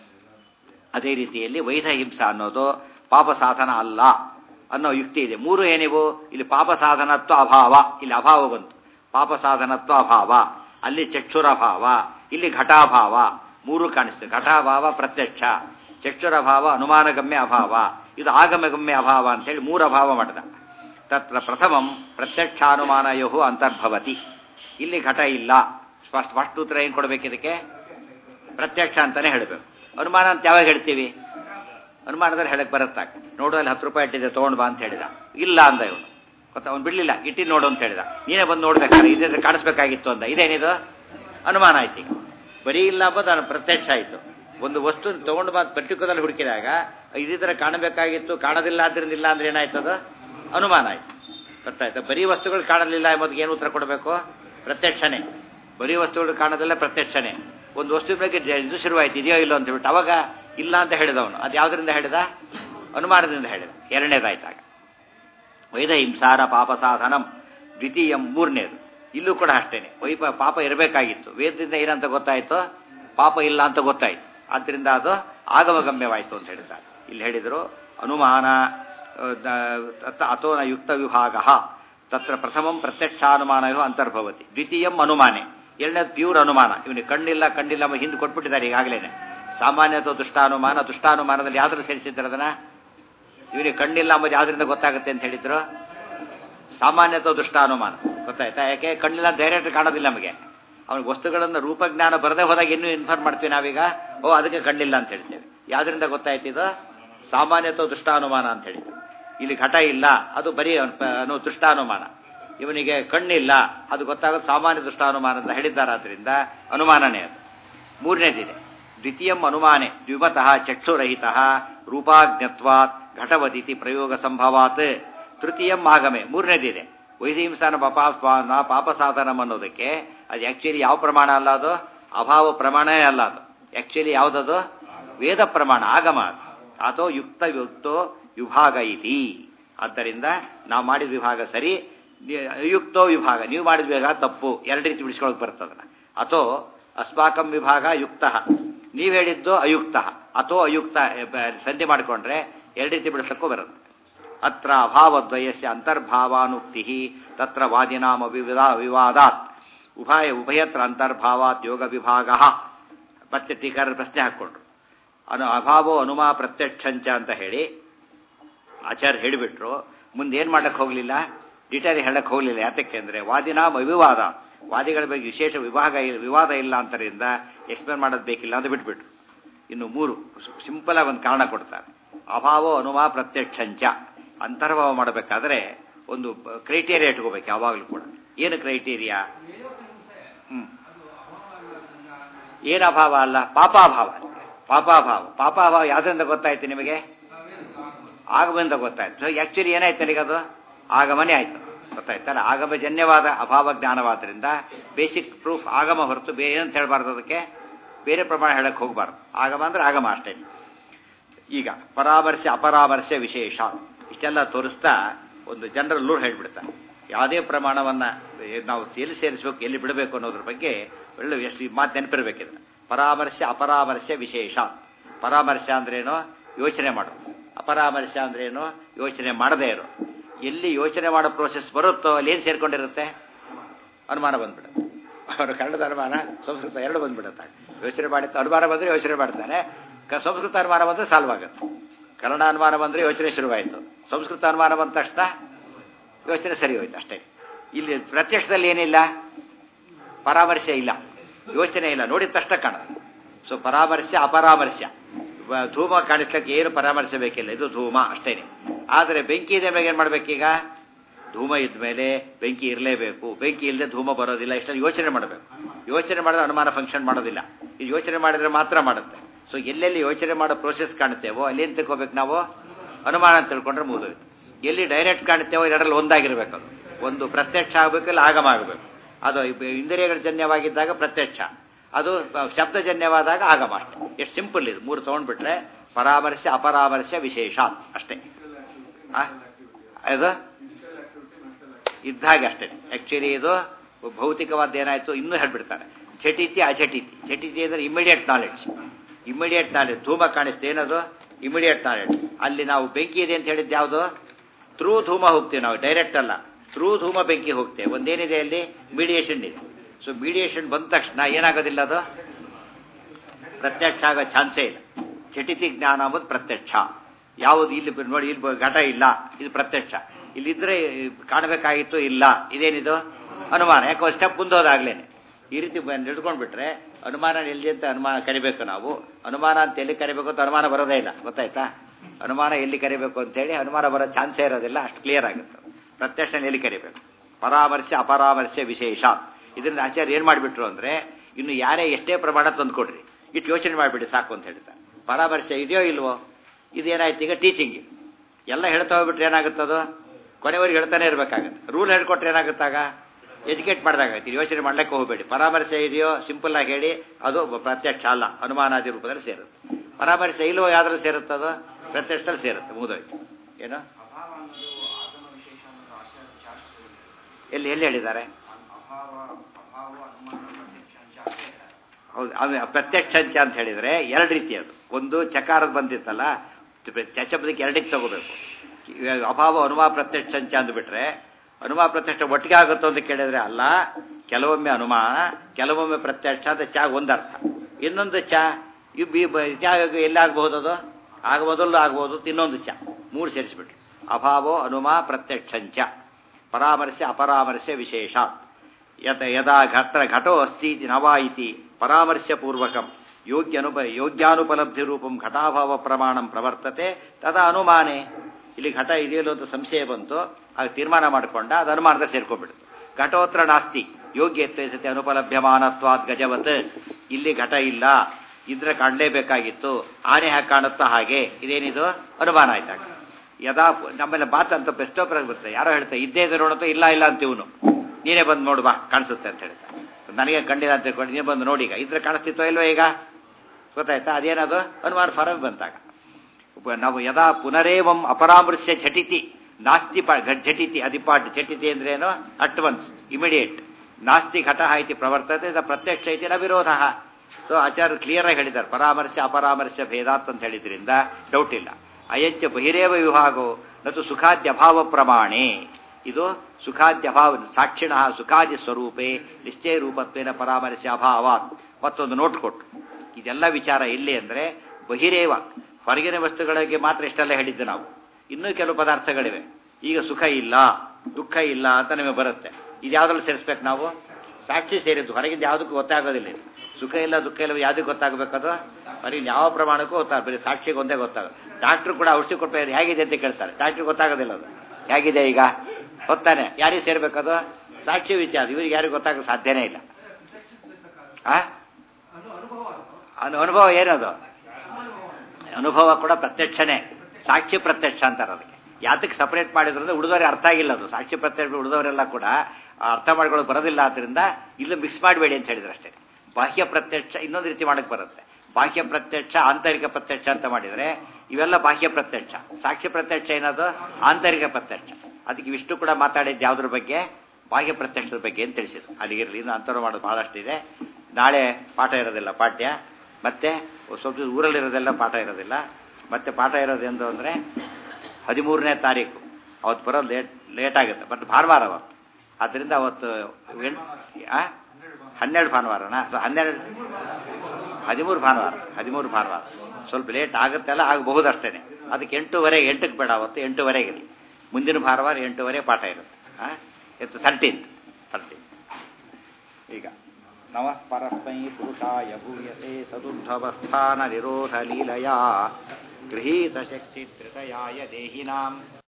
[SPEAKER 1] ಅದೇ ರೀತಿಯಲ್ಲಿ ವೈಧ ಹಿಂಸಾ ಅನ್ನೋದು ಪಾಪ ಸಾಧನ ಅಲ್ಲ ಅನ್ನೋ ಯುಕ್ತಿ ಇದೆ ಮೂರು ಏನಿವು ಇಲ್ಲಿ ಪಾಪ ಸಾಧನತ್ವ ಅಭಾವ ಇಲ್ಲಿ ಅಭಾವ ಬಂತು ಪಾಪ ಸಾಧನತ್ವ ಅಭಾವ ಅಲ್ಲಿ ಚಕ್ಷುರಭಾವ ಇಲ್ಲಿ ಘಟಾಭಾವ ಮೂರು ಕಾಣಿಸ್ತದೆ ಘಟಾಭಾವ ಪ್ರತ್ಯಕ್ಷ ಚಕ್ಷುರಭಾವ ಅನುಮಾನಗಮ್ಯ ಅಭಾವ ಇದು ಆಗಮಗಮ್ಯ ಅಭಾವ ಅಂತೇಳಿ ಮೂರು ಅಭಾವ ಮಾಡಿದ ತತ್ರ ಪ್ರಥಮಂ ಪ್ರತ್ಯಕ್ಷಾನುಮಾನಯೋ ಅಂತರ್ಭವತಿ ಇಲ್ಲಿ ಘಟ ಇಲ್ಲ ಸ್ಪಷ್ಟ ಫಸ್ಟ್ ಉತ್ತರ ಏನು ಕೊಡಬೇಕು ಇದಕ್ಕೆ ಪ್ರತ್ಯಕ್ಷ ಅಂತಾನೆ ಹೇಳಬೇಕು ಅನುಮಾನ ಅಂತ ಯಾವಾಗ ಹೇಳ್ತೀವಿ ಅನುಮಾನದಲ್ಲಿ ಹೇಳಕ್ ಬರುತ್ತಾಗ ನೋಡು ಅಲ್ಲಿ ಹತ್ತು ರೂಪಾಯಿ ಇಟ್ಟಿದೆ ತೊಗೊಂಡು ಬಾ ಅಂತ ಹೇಳಿದ ಇಲ್ಲ ಅಂದ ಇವನು ಗೊತ್ತಾ ಅವ್ನು ಬಿಡ್ಲಿಲ್ಲ ಇಟ್ಟಿ ನೋಡು ಅಂತ ಹೇಳಿದ ನೀನೇ ಬಂದು ನೋಡ್ಬೇಕಾದ್ರೆ ಇದೇ ಕಾಣಿಸ್ಬೇಕಾಗಿತ್ತು ಅಂದ ಇದೇನಿದು ಅನುಮಾನ ಆಯ್ತು ಈಗ ಬರೀ ಇಲ್ಲ ಅಂಬೋದು ಅದು ಪ್ರತ್ಯಕ್ಷ ಆಯಿತು ಒಂದು ವಸ್ತು ತೊಗೊಂಡು ಬಾ ಪರ್ಟಿಕ್ಯುಲರ್ ಹುಡುಕಿದಾಗ ಇದೇ ಥರ ಕಾಣಬೇಕಾಗಿತ್ತು ಕಾಣೋದಿಲ್ಲ ಆದ್ರಿಂದ ಇಲ್ಲ ಅಂದ್ರೆ ಏನಾಯ್ತು ಅದು ಅನುಮಾನ ಆಯ್ತು ಗೊತ್ತಾಯ್ತು ಬರೀ ವಸ್ತುಗಳು ಕಾಣಲಿಲ್ಲ ಎಂಬುದಕ್ಕೆ ಏನು ಉತ್ತರ ಕೊಡಬೇಕು ಪ್ರತ್ಯಕ್ಷನೇ ಬರೀ ವಸ್ತುಗಳು ಕಾಣೋದಿಲ್ಲ ಪ್ರತ್ಯಕ್ಷನೇ ಒಂದು ವಸ್ತು ಬಗ್ಗೆ ಇದು ಶುರುವಾಯ್ತು ಇದೆಯೋ ಇಲ್ಲೋ ಅಂತ ಹೇಳ್ಬಿಟ್ಟು ಅವಾಗ ಇಲ್ಲ ಅಂತ ಹೇಳಿದವನು ಅದು ಯಾವುದರಿಂದ ಹೇಳಿದ ಅನುಮಾನದಿಂದ ಹೇಳಿದ ಎರಡನೇದಾಯ್ತಾಗ ವೈದ ಹಿಂಸಾರ ಪಾಪ ಸಾಧನಂ ದ್ವಿತೀಯ ಮೂರನೇದು ಇಲ್ಲೂ ಕೂಡ ಅಷ್ಟೇನೆ ವೈಪ ಪಾಪ ಇರಬೇಕಾಗಿತ್ತು ವೇದದಿಂದ ಏನಂತ ಗೊತ್ತಾಯ್ತು ಪಾಪ ಇಲ್ಲ ಅಂತ ಗೊತ್ತಾಯ್ತು ಆದ್ದರಿಂದ ಅದು ಆಗಮಗಮ್ಯವಾಯಿತು ಅಂತ ಹೇಳಿದ್ದಾರೆ ಇಲ್ಲಿ ಹೇಳಿದರು ಅನುಮಾನ ಅಥೋ ನ ಯುಕ್ತ ವಿಭಾಗ ತತ್ರ ಪ್ರಥಮಂ ಪ್ರತ್ಯಕ್ಷಾನುಮಾನಯೋ ಅಂತರ್ಭವತಿ ದ್ವಿತೀಯಂ ಅನುಮಾನೆ ಎರಡನೇದು ಪ್ಯೂರ್ ಅನುಮಾನ ಇವನಿಗೆ ಕಣ್ಣಿಲ್ಲ ಕಣ್ಣಿಲ್ಲ ಹಿಂದೆ ಕೊಟ್ಬಿಟ್ಟಿದ್ದಾರೆ ಈಗಾಗಲೇ ಸಾಮಾನ್ಯ ಅಥವಾ ದುಷ್ಟಾನುಮಾನ ದುಷ್ಟಾನುಮಾನದಲ್ಲಿ ಯಾವ್ದಾದ್ರು ಸೇರಿಸಿದ್ದಾರೆ ಅದನ್ನ ಇವನಿಗೆ ಕಣ್ಣಿಲ್ಲ ಅಂಬುದು ಯಾವ್ದ್ರಿಂದ ಗೊತ್ತಾಗುತ್ತೆ ಅಂತ ಹೇಳಿದ್ರು ಸಾಮಾನ್ಯ ಅಥವಾ ದುಷ್ಟಾನುಮಾನ ಗೊತ್ತಾಯ್ತಾ ಯಾಕೆ ಕಣ್ಣಿಲ್ಲ ಡೈರೆಕ್ಟ್ ಕಾಣೋದಿಲ್ಲ ನಮಗೆ ಅವನ ವಸ್ತುಗಳನ್ನು ರೂಪಜ್ಞಾನ ಬರದೇ ಹೋದಾಗ ಇನ್ನೂ ಇನ್ಫಾರ್ಮ್ ಮಾಡ್ತೀವಿ ನಾವೀಗ ಓ ಅದಕ್ಕೆ ಕಂಡಿಲ್ಲ ಅಂತ ಹೇಳ್ತೇವೆ ಯಾವ್ದರಿಂದ ಗೊತ್ತಾಯ್ತು ಇದು ಸಾಮಾನ್ಯತೋ ದುಷ್ಟಾನುಮಾನ ಅಂತ ಹೇಳಿದ್ದು ಇಲ್ಲಿ ಘಟ ಇಲ್ಲ ಅದು ಬರೀ ಅವ್ನ್ ಪ- ಅನ್ನೋ ದುಷ್ಟಾನುಮಾನ ಇವನಿಗೆ ಕಣ್ಣಿಲ್ಲ ಅದು ಗೊತ್ತಾಗೋದು ಸಾಮಾನ್ಯ ದುಷ್ಟಾನುಮಾನ ಅಂತ ಹೇಳಿದ್ದಾರಾದ್ರಿಂದ ಅನುಮಾನನೇ ಅದು ಮೂರನೇದಿದೆ ದ್ವಿತೀಯಂ ಅನುಮಾನೆ ದ್ವಿಮತಃ ಚಕ್ಷುರಹಿತ ರೂಪಾಜ್ಞತ್ವಾತ್ ಘಟವದಿತಿ ಪ್ರಯೋಗ ಸಂಭವಾತ್ ತೃತೀಯಂ ಆಗಮೆ ಮೂರನೇದಿದೆ ವೈಹಿಂಸಾನ ಪಾಪ ಪಾಪ ಸಾಧನಂ ಅನ್ನೋದಕ್ಕೆ ಅದು ಆಕ್ಚುಲಿ ಯಾವ ಪ್ರಮಾಣ ಅಲ್ಲ ಅದು ಅಭಾವ ಪ್ರಮಾಣವೇ ಅಲ್ಲ ಅದು ಆಕ್ಚುಲಿ ಯಾವುದದು ವೇದ ಪ್ರಮಾಣ ಆಗಮ ಅದು ಅಥೋ ಯುಕ್ತ ಯುಕ್ತೋ ವಿಭಾಗ ಇತಿ ಆದ್ದರಿಂದ ನಾವು ಮಾಡಿದ ವಿಭಾಗ ಸರಿ ನಿ- ಅಯುಕ್ತೋ ವಿಭಾಗ ನೀವು ಮಾಡಿದ ವಿಭಾಗ ತಪ್ಪು ಎರಡು ರೀತಿ ಬಿಡಿಸ್ಕೊಳಕ್ ಬರ್ತದನ್ನ ಅಥೋ ಅಸ್ಮಾಕಂ ವಿಭಾಗ ಯುಕ್ತ ನೀವು ಹೇಳಿದ್ದು ಅಯುಕ್ತ ಅಥೋ ಅಯುಕ್ತ ಎ, ಬ- ಸಂಧಿ ಮಾಡಿಕೊಂಡ್ರೆ ಎರಡು ರೀತಿ ಬಿಡಿಸಕ್ಕೂ ಬರುತ್ತೆ ಅತ್ರ ಅಭಾವದ್ವಯಸ್ಯ ಅಂತರ್ಭಾವಾನುಕ್ತಿ ತತ್ರ ವಾದಿನಾಮ ವಿವಿಧ ವಿವಾದಾತ್ ಉಭಯ ಉಭಯತ್ರ ಅಂತರ್ಭಾವಾತ್ ಯೋಗ ವಿಭಾಗ ಮತ್ತೆ ಟೀಕಾರ ಪ್ರಶ್ನೆ ಹಾಕ್ಕೊಂಡ್ರು ಅನು ಅಭಾವೋ ಅನುಮಾ ಪ್ರತ್ಯಕ್ಷಂಚ ಅಂತ ಹೇಳಿ ಆಚಾರ್ಯ ಹೇಳಿಬಿಟ್ರು ಮುಂದೆ ಏನು ಮಾಡಕ್ಕೆ ಹೋಗಲಿಲ್ಲ ಡಿಟೇಲ್ ಹೇಳಕ್ಕೆ ಹೋಗಲಿಲ್ಲ ಯಾತಕ್ಕೆ ಅಂದರೆ ವಾದಿನಾಮ ವಿವಾದ ವಾದಿಗಳ ಬಗ್ಗೆ ವಿಶೇಷ ವಿಭಾಗ ಇಲ್ಲ ವಿವಾದ ಇಲ್ಲ ಅಂತರಿಂದ ಎಕ್ಸ್ಪ್ಲೇನ್ ಮಾಡೋದು ಬೇಕಿಲ್ಲ ಅಂತ ಬಿಟ್ಬಿಟ್ರು ಇನ್ನು ಮೂರು ಸಿಂಪಲ್ ಆಗಿ ಒಂದು ಕಾರಣ ಕೊಡ್ತಾರೆ ಅಭಾವ ಅನುಮಾ ಪ್ರತ್ಯಕ್ಷಂಚ ಅಂತರ್ಭಾವ ಮಾಡಬೇಕಾದ್ರೆ ಒಂದು ಕ್ರೈಟೀರಿಯಾ ಇಟ್ಕೋಬೇಕು ಯಾವಾಗಲೂ ಕೂಡ ಏನು ಕ್ರೈಟೀರಿಯಾ ಹ್ಮ್ ಏನು ಅಭಾವ ಅಲ್ಲ ಪಾಪಾಭಾವ ಪಾಪಾಭಾವ ಪಾಪಾಭಾವ ಯಾವ್ದ್ರಿಂದ ಗೊತ್ತಾಯ್ತು ನಿಮಗೆ ಆಗಮದಿಂದ ಗೊತ್ತಾಯ್ತು ಆಕ್ಚುಲಿ ಏನಾಯ್ತು ಅಲ್ಲಿಗೆ ಅದು ಆಗಮನೇ ಆಯ್ತು ಗೊತ್ತಾಯ್ತಲ್ಲ ಆಗಮಜನ್ಯವಾದ ಅಭಾವ ಜ್ಞಾನವಾದ್ರಿಂದ ಬೇಸಿಕ್ ಪ್ರೂಫ್ ಆಗಮ ಹೊರತು ಬೇರೆ ಏನಂತ ಹೇಳಬಾರ್ದು ಅದಕ್ಕೆ ಬೇರೆ ಪ್ರಮಾಣ ಹೇಳಕ್ಕೆ ಹೋಗಬಾರ್ದು ಆಗಮ ಅಂದ್ರೆ ಆಗಮ ಅಷ್ಟೇ ಈಗ ಪರಾಮರ್ಶೆ ಅಪರಾಮರ್ಶೆ ವಿಶೇಷ ಇಷ್ಟೆಲ್ಲ ತೋರಿಸ್ತಾ ಒಂದು ಜನರಲ್ ಲೂರ್ ಹೇಳ್ಬಿಡ್ತಾರೆ ಯಾವುದೇ ಪ್ರಮಾಣವನ್ನ ಏ, ನಾವು ಎಲ್ಲಿ ಸೇರಿಸಬೇಕು ಎಲ್ಲಿ ಬಿಡಬೇಕು ಅನ್ನೋದ್ರ ಬಗ್ಗೆ ಒಳ್ಳೆ ಎಷ್ಟು ಮಾತು ನೆನಪಿರ್ಬೇಕಿದ್ರೆ ಪರಾಮರ್ಶೆ ಅಪರಾಮರ್ಶೆ ವಿಶೇಷ ಪರಾಮರ್ಶ ಅಂದ್ರೇನು ಯೋಚನೆ ಮಾಡೋದು ಅಪರಾಮರ್ಶ ಅಂದ್ರೇನು ಯೋಚನೆ ಮಾಡದೇ ಇರೋ ಎಲ್ಲಿ ಯೋಚನೆ ಮಾಡೋ ಪ್ರೋಸೆಸ್ ಬರುತ್ತೋ ಅಲ್ಲಿ ಏನು ಸೇರ್ಕೊಂಡಿರುತ್ತೆ ಅನುಮಾನ ಬಂದ್ಬಿಡುತ್ತೆ ಅವರು ಕನ್ನಡದ ಅನುಮಾನ ಸಂಸ್ಕೃತ ಎರಡು ಬಂದ್ಬಿಡುತ್ತೆ ಯೋಚನೆ ಮಾಡಿ ಅನುಮಾನ ಬಂದರೆ ಯೋಚನೆ ಮಾಡ್ತಾನೆ ಕ- ಸಂಸ್ಕೃತ ಅನುಮಾನ ಬಂದರೆ ಸಾಲ್ವ್ ಆಗುತ್ತೆ ಕನ್ನಡ ಅನುಮಾನ ಬಂದರೆ ಯೋಚನೆ ಶುರುವಾಯಿತು ಸಂಸ್ಕೃತ ಅನುಮಾನ ಬಂದ ತಕ್ಷಣ ಯೋಚನೆ ಸರಿ ಹೋಯ್ತು ಅಷ್ಟೇ ಇಲ್ಲಿ ಪ್ರತ್ಯಕ್ಷದಲ್ಲಿ ಏನಿಲ್ಲ ಪರಾಮರ್ಶೆ ಇಲ್ಲ ಯೋಚನೆ ಇಲ್ಲ ನೋಡಿದ ತಕ್ಷಣ ಕಾಣುತ್ತೆ ಸೊ ಪರಾಮರ್ಶೆ ಅಪರಾಮರ್ಶ ವ- ಧೂಮ ಕಾಣಿಸ್ಲಿಕ್ಕೆ ಏನು ಪರಾಮರ್ಶೆ ಬೇಕಿಲ್ಲ ಇದು ಧೂಮ ಅಷ್ಟೇನೆ ಆದರೆ ಬೆಂಕಿ ಇದೆ ಮೇಲೆ ಏನು ಮಾಡ್ಬೇಕೀಗ ಧೂಮ ಇದ್ದ ಮೇಲೆ ಬೆಂಕಿ ಇರಲೇಬೇಕು ಬೆಂಕಿ ಇಲ್ಲದೆ ಧೂಮ ಬರೋದಿಲ್ಲ ಇಷ್ಟೆಲ್ಲ ಯೋಚನೆ ಮಾಡಬೇಕು ಯೋಚನೆ ಮಾಡಿದ್ರೆ ಅನುಮಾನ ಫಂಕ್ಷನ್ ಮಾಡೋದಿಲ್ಲ ಇದು ಯೋಚನೆ ಮಾಡಿದ್ರೆ ಮಾತ್ರ ಮಾಡುತ್ತೆ ಸೊ ಎಲ್ಲೆಲ್ಲಿ ಯೋಚನೆ ಮಾಡೋ ಪ್ರೋಸೆಸ್ ಕಾಣುತ್ತೇವೋ ಅಲ್ಲೇನು ತಿಳ್ಕೊಬೇಕು ನಾವು ಅನುಮಾನ ಅಂತ ತಿಳ್ಕೊಂಡ್ರೆ ಮುಗಿದೋಯ್ತು ಎಲ್ಲಿ ಡೈರೆಕ್ಟ್ ಕಾಣುತ್ತೇವೋ ಎರಡರಲ್ಲಿ ಒಂದಾಗಿರ್ಬೇಕು ಅದು ಒಂದು ಪ್ರತ್ಯಕ್ಷ ಆಗಬೇಕು ಇಲ್ಲ ಆಗಮ ಆಗಬೇಕು ಅದು ಇಬ್- ಇಂದ್ರಿಯಗಳ ಜನ್ಯವಾಗಿದ್ದಾಗ ಪ್ರತ್ಯಕ್ಷ ಅದು ಶಬ್ದಜನ್ಯವಾದಾಗ ಆಗಮ ಅಷ್ಟೇ ಎಷ್ಟು ಸಿಂಪಲ್ ಇದು ಮೂರು ತೊಗೊಂಡ್ಬಿಟ್ರೆ ಪರಾಮರ್ಶೆ ಅಪರಾಮರ್ಶೆ ವಿಶೇಷ ಅಷ್ಟೇ ಆ? ಅದು ಇದ್ದ ಹಾಗೆ ಅಷ್ಟೇ ಆಕ್ಚುಲಿ ಇದು ಭೌತಿಕವಾದ ಏನಾಯ್ತು ಇನ್ನೂ ಹೇಳ್ಬಿಡ್ತಾರೆ ಝಟಿತಿ ಅಝಟಿತಿ ಝಟಿತಿ ಅಂದ್ರೆ ಇಮಿಡಿಯೇಟ್ ನಾಲೆಡ್ಜ್ ಇಮಿಡಿಯೇಟ್ ನಾಲೆಡ್ಜ್ ಧೂಮ ಕಾಣಿಸ್ತು ಏನದು ಇಮಿಡಿಯೇಟ್ ನಾಲೆಡ್ಜ್ ಅಲ್ಲಿ ನಾವು ಬೆಂಕಿ ಇದೆ ಅಂತ ಹೇಳಿದ್ದು ಯಾವುದು ಥ್ರೂ ಧೂಮ ಹೋಗ್ತೀವಿ ನಾವು ಡೈರೆಕ್ಟ್ ಅಲ್ಲ ಥ್ರೂ ಧೂಮ ಬೆಂಕಿ ಹೋಗ್ತೇವೆ ಒಂದೇನಿದೆ ಅಲ್ಲಿ ಮೀಡಿಯೇಷನ್ ಇದೆ ಸೊ ಮೀಡಿಯೇಷನ್ ಬಂದ ತಕ್ಷಣ ಏನಾಗೋದಿಲ್ಲ ಅದು ಪ್ರತ್ಯಕ್ಷ ಆಗೋ ಚಾನ್ಸೇ ಇಲ್ಲ ಚಟಿತಿ ಜ್ಞಾನ ಅಂಬುದು ಪ್ರತ್ಯಕ್ಷ ಯಾವುದು ಇಲ್ಲಿ ಬ- ನೋಡಿ ಇಲ್ಲಿ ಬ- ಘಟ ಇಲ್ಲ ಇದು ಪ್ರತ್ಯಕ್ಷ ಇಲ್ಲಿದ್ರೆ ಕಾಣಬೇಕಾಗಿತ್ತು ಇಲ್ಲ ಇದೇನಿದು ಅನುಮಾನ ಯಾಕೆ ಒಂದು ಸ್ಟೆಪ್ ಮುಂದೆ ಹೋದಾಗ್ಲೇನೆ ಈ ರೀತಿ ನಿಡ್ಕೊಂಡ್ಬಿಟ್ರೆ ಅನುಮಾನ ಎಲ್ಲಿ ಅಂತ ಅನುಮಾನ ಕರಿಬೇಕು ನಾವು ಅನುಮಾನ ಅಂತ ಎಲ್ಲಿ ಕರಿಬೇಕು ಅಂತ ಅನುಮಾನ ಬರೋದೇ ಇಲ್ಲ ಗೊತ್ತಾಯ್ತಾ ಅನುಮಾನ ಎಲ್ಲಿ ಕರಿಬೇಕು ಅಂತೇಳಿ ಅನುಮಾನ ಬರೋ ಚಾನ್ಸೇ ಇರೋದಿಲ್ಲ ಅಷ್ಟು ಕ್ಲಿಯರ್ ಆಗುತ್ತೆ ಪ್ರತ್ಯಕ್ಷ ಎಲ್ಲಿ ಕರಿಬೇಕು ಪರಾಮರ್ಶೆ ಅಪರಾಮರ್ಶೆ ವಿಶೇಷ ಇದರಿಂದ ಆಚಾರ್ಯ ಏನು ಮಾಡಿಬಿಟ್ರು ಅಂದರೆ ಇನ್ನು ಯಾರೇ ಎಷ್ಟೇ ಪ್ರಮಾಣ ತಂದುಕೊಡ್ರಿ ಇಟ್ಟು ಯೋಚನೆ ಮಾಡಿಬಿಡಿ ಸಾಕು ಅಂತ ಹೇಳ್ತಾರೆ ಪರಾಮರ್ಶೆ ಇದೆಯೋ ಇಲ್ವೋ ಇದೇನಾಯ್ತು ಈಗ ಟೀಚಿಂಗ್ ಎಲ್ಲ ಹೇಳ್ತಾ ಹೋಗ್ಬಿಟ್ರೆ ಏನಾಗುತ್ತದು ಕೊನೆವರೆಗೆ ಹೇಳ್ತಾನೆ ಇರಬೇಕಾಗತ್ತೆ ರೂಲ್ ಹೇಳ್ಕೊಟ್ರೆ ಏನಾಗುತ್ತಾಗ ಎಜುಕೇಟ್ ಮಾಡಿದಾಗತ್ತೆ ಇದು ಯೋಚನೆ ಮಾಡ್ಲಿಕ್ಕೆ ಹೋಗಬೇಡಿ ಪರಾಮರ್ಶೆ ಇದೆಯೋ ಸಿಂಪಲ್ ಆಗಿ ಹೇಳಿ ಅದು ಪ್ರತ್ಯಕ್ಷ ಅಲ್ಲ ಅನುಮಾನಾದಿ ರೂಪದಲ್ಲಿ ಸೇರುತ್ತೆ ಪರಾಮರ್ಶೆ ಇಲ್ವೋ ಯಾವ್ದ್ರಲ್ಲಿ ಸೇರುತ್ತದು ಪ್ರತ್ಯಕ್ಷದಲ್ಲಿ ಸೇರುತ್ತೆ ಮುಗಿದೋಯ್ತು ಏನು
[SPEAKER 2] ಅಭಾವ ಅನ್ನೋದು ಆಗಮ ವಿಶೇಷ ಅನ್ನೋದು ಆಚಾರ್ಯ ಶಾಸ್ತ್ರದಲ್ಲಿ
[SPEAKER 1] ಎಲ್ಲಿ ಎಲ್ಲಿ ಹೇಳಿದ್ದಾರೆ
[SPEAKER 2] ಅಭಾವ ಅಭಾವ ಅನುಮಾನ ಪ್ರತ್ಯಕ್ಷ ಅಂಚ ಅಂತ ಹೇಳ್ತಾರೆ
[SPEAKER 1] ಹೌದು ಅದು ಪ್ರತ್ಯಕ್ಷ ಅಂಚ ಅಂತ ಹೇಳಿದ್ರೆ ಎರಡು ರೀತಿ ಅದು ಒಂದು ಚಕಾರದ ಬಂದಿತ್ತಲ್ಲ ಚಶಬ್ದಕ್ಕೆ ಎರಡಿಗೆ ತಗೋಬೇಕು ಇವಾಗ ಅಭಾವ ಅನುಮಾ ಪ್ರತ್ಯಕ್ಷ ಅಂಚ ಅಂದ್ಬಿಟ್ರೆ ಅನುಮಾ ಪ್ರತ್ಯಕ್ಷ ಒಟ್ಟಿಗೆ ಆಗುತ್ತೋ ಅಂತ ಕೇಳಿದ್ರೆ ಅಲ್ಲ ಕೆಲವೊಮ್ಮೆ ಅನುಮಾನ ಕೆಲವೊಮ್ಮೆ ಪ್ರತ್ಯಕ್ಷ ಅಂತ ಚಾ ಒಂದರ್ಥ ಇನ್ನೊಂದು ಚಾ ಇವ್ ಬಿ ಬ- ಚಾ ಎಲ್ಲಾಗಬಹುದು ಅದು ಆಗಬಹುದಲ್ಲೂ ಆಗ್ಬೋದು ಇನ್ನೊಂದು ಚಾ ಮೂರು ಸೇರಿಸ್ಬಿಟ್ರು ಅಭಾವೋ ಅನುಮಾ ಪ್ರತ್ಯಕ್ಷಂಚ ಪರಾಮರ್ಶೆ ಅಪರಾಮರ್ಶೆ ವಿಶೇಷ ಯತ ಯದಾ ಘಟ್ಟ ಘಟೋ ಅಸ್ತಿ ಇತಿ ನ ವಾ ಇತಿ ಪರಾಮರ್ಶಪೂರ್ವಕಂ ಯೋಗ್ಯನುಪ ಯೋಗ್ಯಾನುಪಲಬ್ಧಿ ರೂಪಂ ಘಟಾಭಾವ ಪ್ರಮಾಣಂ ಪ್ರವರ್ತತೆ ತದಾ ಅನುಮಾನೆ ಇಲ್ಲಿ ಘಟ ಇದೆಯಲ್ಲೋ ಅಂತ ಸಂಶಯ ಬಂತು ಆಗ ತೀರ್ಮಾನ ಮಾಡಿಕೊಂಡ ಅದು ಅನುಮಾನದ ಸೇರ್ಕೊಂಡ್ಬಿಡ್ತು ಘಟೋತ್ರ ನಾಸ್ತಿ ಯೋಗ್ಯತ್ವ ಸತಿ ಅನುಪಲಭ್ಯಮಾನತ್ವಾದ್ ಗಜವತ್ ಇಲ್ಲಿ ಘಟ ಇಲ್ಲ ಇದ್ರೆ ಕಾಣಲೇಬೇಕಾಗಿತ್ತು ಆನೆ ಹಾಗೆ ಕಾಣುತ್ತಾ ಹಾಗೆ ಇದೇನಿದು ಅನುಮಾನ ಆಯ್ತಾಗ ಯದಾ ನಮ್ಮೆಲ್ಲ ಮಾತು ಅಂತ ಎಷ್ಟೋ ಪ್ರಶ್ನೆ ಬರುತ್ತೆ ಯಾರೋ ಹೇಳ್ತಾರೆ ಇದ್ದೇ ಇದೆ ನೋಡತ್ತೋ ಇಲ್ಲ ಇಲ್ಲ ಅಂತ ಇವನು ನೀನೇ ಬಂದು ನೋಡು ಬಾ ಕಾಣಿಸುತ್ತೆ ಅಂತ ಹೇಳ್ತಾರೆ ನನಗೆ ಕಂಡಿಲ್ಲ ಅಂತ ಹೇಳ್ಕೊಂಡು ನೀನೇ ಬಂದು ನೋಡಿ ಈಗ ಇದ್ರೆ ಕಾಣಿಸ್ತಿತ್ತೋ ಇಲ್ವೋ ಈಗ ಗೊತ್ತಾಯ್ತಾ ಅದೇನದು ಅನುಮಾನ ಫರಕ್ ಬಂತಾಗ ಉಪ- ನಾವು ಯದಾ ಪುನರೇವಂ ಅಪರಾಮೃಶ್ಯ ಝಟಿತಿ ನಾಸ್ತಿ ಪ ಘ- ಝಟಿತಿ ಅದಿಪಾಟ್ ಝಟಿತಿ ಅಂದ್ರೆ ಏನು ಅಟ್ ಒನ್ಸ್ ಇಮಿಡಿಯೇಟ್ ನಾಸ್ತಿ ಘಟಃ ಇತಿ ಪ್ರವರ್ತತೆ ಸ ಪ್ರತ್ಯಕ್ಷ ಇತಿ ನ ವಿರೋಧ ಸೊ ಆಚಾರ್ಯರು ಕ್ಲಿಯರ್ ಆಗಿ ಹೇಳಿದ್ದಾರೆ ಪರಾಮರ್ಶ ಅಪರಾಮರ್ಶ ಭೇದಾತ್ ಅಂತ ಹೇಳಿದ್ರಿಂದ ಡೌಟ್ ಇಲ್ಲ ಅಯಂಚ ಬಹಿರೇವ ವಿಭಾಗೋ ನತು ಸುಖಾದ್ಯಭಾವ ಪ್ರಮಾಣೆ ಇದು ಸುಖಾದ್ಯಭಾವ ಸಾಕ್ಷಿಣ ಸುಖಾದಿ ಸ್ವರೂಪೇ ನಿಶ್ಚಯ ರೂಪತ್ವೇನ ಪರಾಮರ್ಶ ಅಭಾವಾತ್ ಮತ್ತೊಂದು ನೋಟ್ ಕೊಟ್ಟು ಇದೆಲ್ಲ ವಿಚಾರ ಎಲ್ಲಿ ಅಂದರೆ ಬಹಿರೇವ ಹೊರಗಿನ ವಸ್ತುಗಳಿಗೆ ಮಾತ್ರ ಇಷ್ಟೆಲ್ಲ ಹೇಳಿದ್ದು ನಾವು ಇನ್ನೂ ಕೆಲವು ಪದಾರ್ಥಗಳಿವೆ ಈಗ ಸುಖ ಇಲ್ಲ ದುಃಖ ಇಲ್ಲ ಅಂತ ನಿಮಗೆ ಬರುತ್ತೆ ಇದು ಯಾವ್ದ್ರಲ್ಲಿ ಸೇರಿಸ್ಬೇಕು ನಾವು ಸಾಕ್ಷಿ ಸೇರಿದ್ದು ಹೊರಗಿಂದ ಯಾವುದಕ್ಕೂ ಗೊತ್ತಾಗೋದಿಲ್ಲ ಇದು ಸುಖ ಇಲ್ಲ ದುಃಖ ಇಲ್ಲ ಯಾವುದಕ್ಕೆ ಗೊತ್ತಾಗಬೇಕದು ಹೊರಗಿನ ಯಾವ ಪ್ರಮಾಣಕ್ಕೂ ಗೊತ್ತಾಗ ಬರೀ ಸಾಕ್ಷಿಗೆ ಒಂದೇ ಗೊತ್ತಾಗೋದು ಡಾಕ್ಟ್ರು ಕೂಡ ಔಷಧಿ ಕೊಟ್ಟು ಹೇಗಿದೆ ಅಂತ ಕೇಳ್ತಾರೆ ಡಾಕ್ಟ್ರಿಗೆ ಗೊತ್ತಾಗೋದಿಲ್ಲ ಅದು ಹೇಗಿದೆ ಈಗ ಹೊತ್ತಾನೆ ಯಾರಿಗೆ ಸೇರ್ಬೇಕದು ಸಾಕ್ಷಿ ವಿಚಾರ ಇವ್ರಿಗೆ ಯಾರಿಗೂ ಗೊತ್ತಾಗೋ ಸಾಧ್ಯನೇ ಇಲ್ಲ ಆ ಅನು ಅನುಭವ ಏನದು ಅನುಭವ ಕೂಡ ಪ್ರತ್ಯಕ್ಷನೇ ಸಾಕ್ಷಿ ಪ್ರತ್ಯಕ್ಷ ಅಂತಾರೆ ಅದಕ್ಕೆ ಯಾತಕ್ಕೆ ಸಪರೇಟ್ ಮಾಡಿದ್ರು ಅಂದ್ರೆ ಹುಡುಗರಿಗೆ ಅರ್ಥ ಆಗಿಲ್ಲ ಅದು ಸಾಕ್ಷಿ ಪ್ರತ್ಯಕ್ಷ ಹುಡುಗರೆಲ್ಲ ಕೂಡ ಆ ಅರ್ಥ ಮಾಡ್ಕೊಳ್ಳೋಕೆ ಬರೋದಿಲ್ಲ ಆದ್ರಿಂದ ಇಲ್ಲಿ ಮಿಕ್ಸ್ ಮಾಡಬೇಡಿ ಅಂತ ಹೇಳಿದ್ರು ಅಷ್ಟೇ ಬಾಹ್ಯ ಪ್ರತ್ಯಕ್ಷ ಇನ್ನೊಂದು ರೀತಿ ಮಾಡಕ್ಕೆ ಬರುತ್ತೆ ಬಾಹ್ಯ ಪ್ರತ್ಯಕ್ಷ ಆಂತರಿಕ ಪ್ರತ್ಯಕ್ಷ ಅಂತ ಮಾಡಿದರೆ ಇವೆಲ್ಲ ಬಾಹ್ಯ ಪ್ರತ್ಯಕ್ಷ ಸಾಕ್ಷಿ ಪ್ರತ್ಯಕ್ಷ ಏನದು ಆಂತರಿಕ ಪ್ರತ್ಯಕ್ಷ ಅದಕ್ಕೆ ಇವಿಷ್ಟು ಕೂಡ ಮಾತಾಡಿದ್ದು ಯಾವುದ್ರ ಬಗ್ಗೆ ಬಾಹ್ಯ ಪ್ರತ್ಯಕ್ಷದ ಬಗ್ಗೆ ಅಂತ ತಿಳಿಸಿದ್ರು ಅಲ್ಲಿಗಿರಲಿ ಇನ್ನು ಅಂತರ ಮಾಡೋದು ಬಹಳಷ್ಟಿದೆ ನಾಳೆ ಪಾಠ ಇರೋದಿಲ್ಲ ಪಾಠ್ಯ ಮತ್ತೆ ಸ್ವಲ್ಪ ಊರಲ್ಲಿರೋದೆಲ್ಲ ಪಾಠ ಇರೋದಿಲ್ಲ ಮತ್ತೆ ಪಾಠ ಇರೋದು ಎಂದು ಅಂದರೆ ಹದಿಮೂರನೇ ತಾರೀಕು ಅವತ್ತು ಬರೋದು ಲೇಟ್ ಲೇಟ್ ಆಗುತ್ತೆ ಬಟ್ ಭಾನುವಾರ ಅವತ್ತು ಆದ್ದರಿಂದ ಅವತ್ತು ಎಂಟು ಆ? ಹನ್ನೆರಡು ಭಾನುವಾರನಾ ಸೊ ಹನ್ನೆರಡು ಹದಿಮೂರು ಭಾನುವಾರ ಹದಿಮೂರು ಭಾನುವಾರ ಸ್ವಲ್ಪ ಲೇಟ್ ಆಗುತ್ತೆಲ್ಲ ಆಗಬಹುದು ಅಷ್ಟೇ ಅದಕ್ಕೆ ಎಂಟೂವರೆಗೆ ಎಂಟಕ್ಕೆ ಬೇಡ ಅವತ್ತು ಎಂಟೂವರೆಗೆ ಮುಂದಿನ ಭಾನುವಾರ ಎಂಟೂವರೆ ಪಾಠ ಇರುತ್ತೆ ಹಾಂ ಎತ್ತು ಥರ್ಟೀನ್ತ್ ಥರ್ಟೀನ್ ಈಗ ನಮಃ ಪರಸ್ಮೈ ಪುರುಷಾಯ ಭೂಯತೆ ಸದುದ್ಭವಸ್ಥಾನ ನಿರೋಧ ಲೀಲಯಾ ಗೃಹೀತ ಶಕ್ತಿ ಧೃತಯಾಯ ದೇಹಿನಾಂ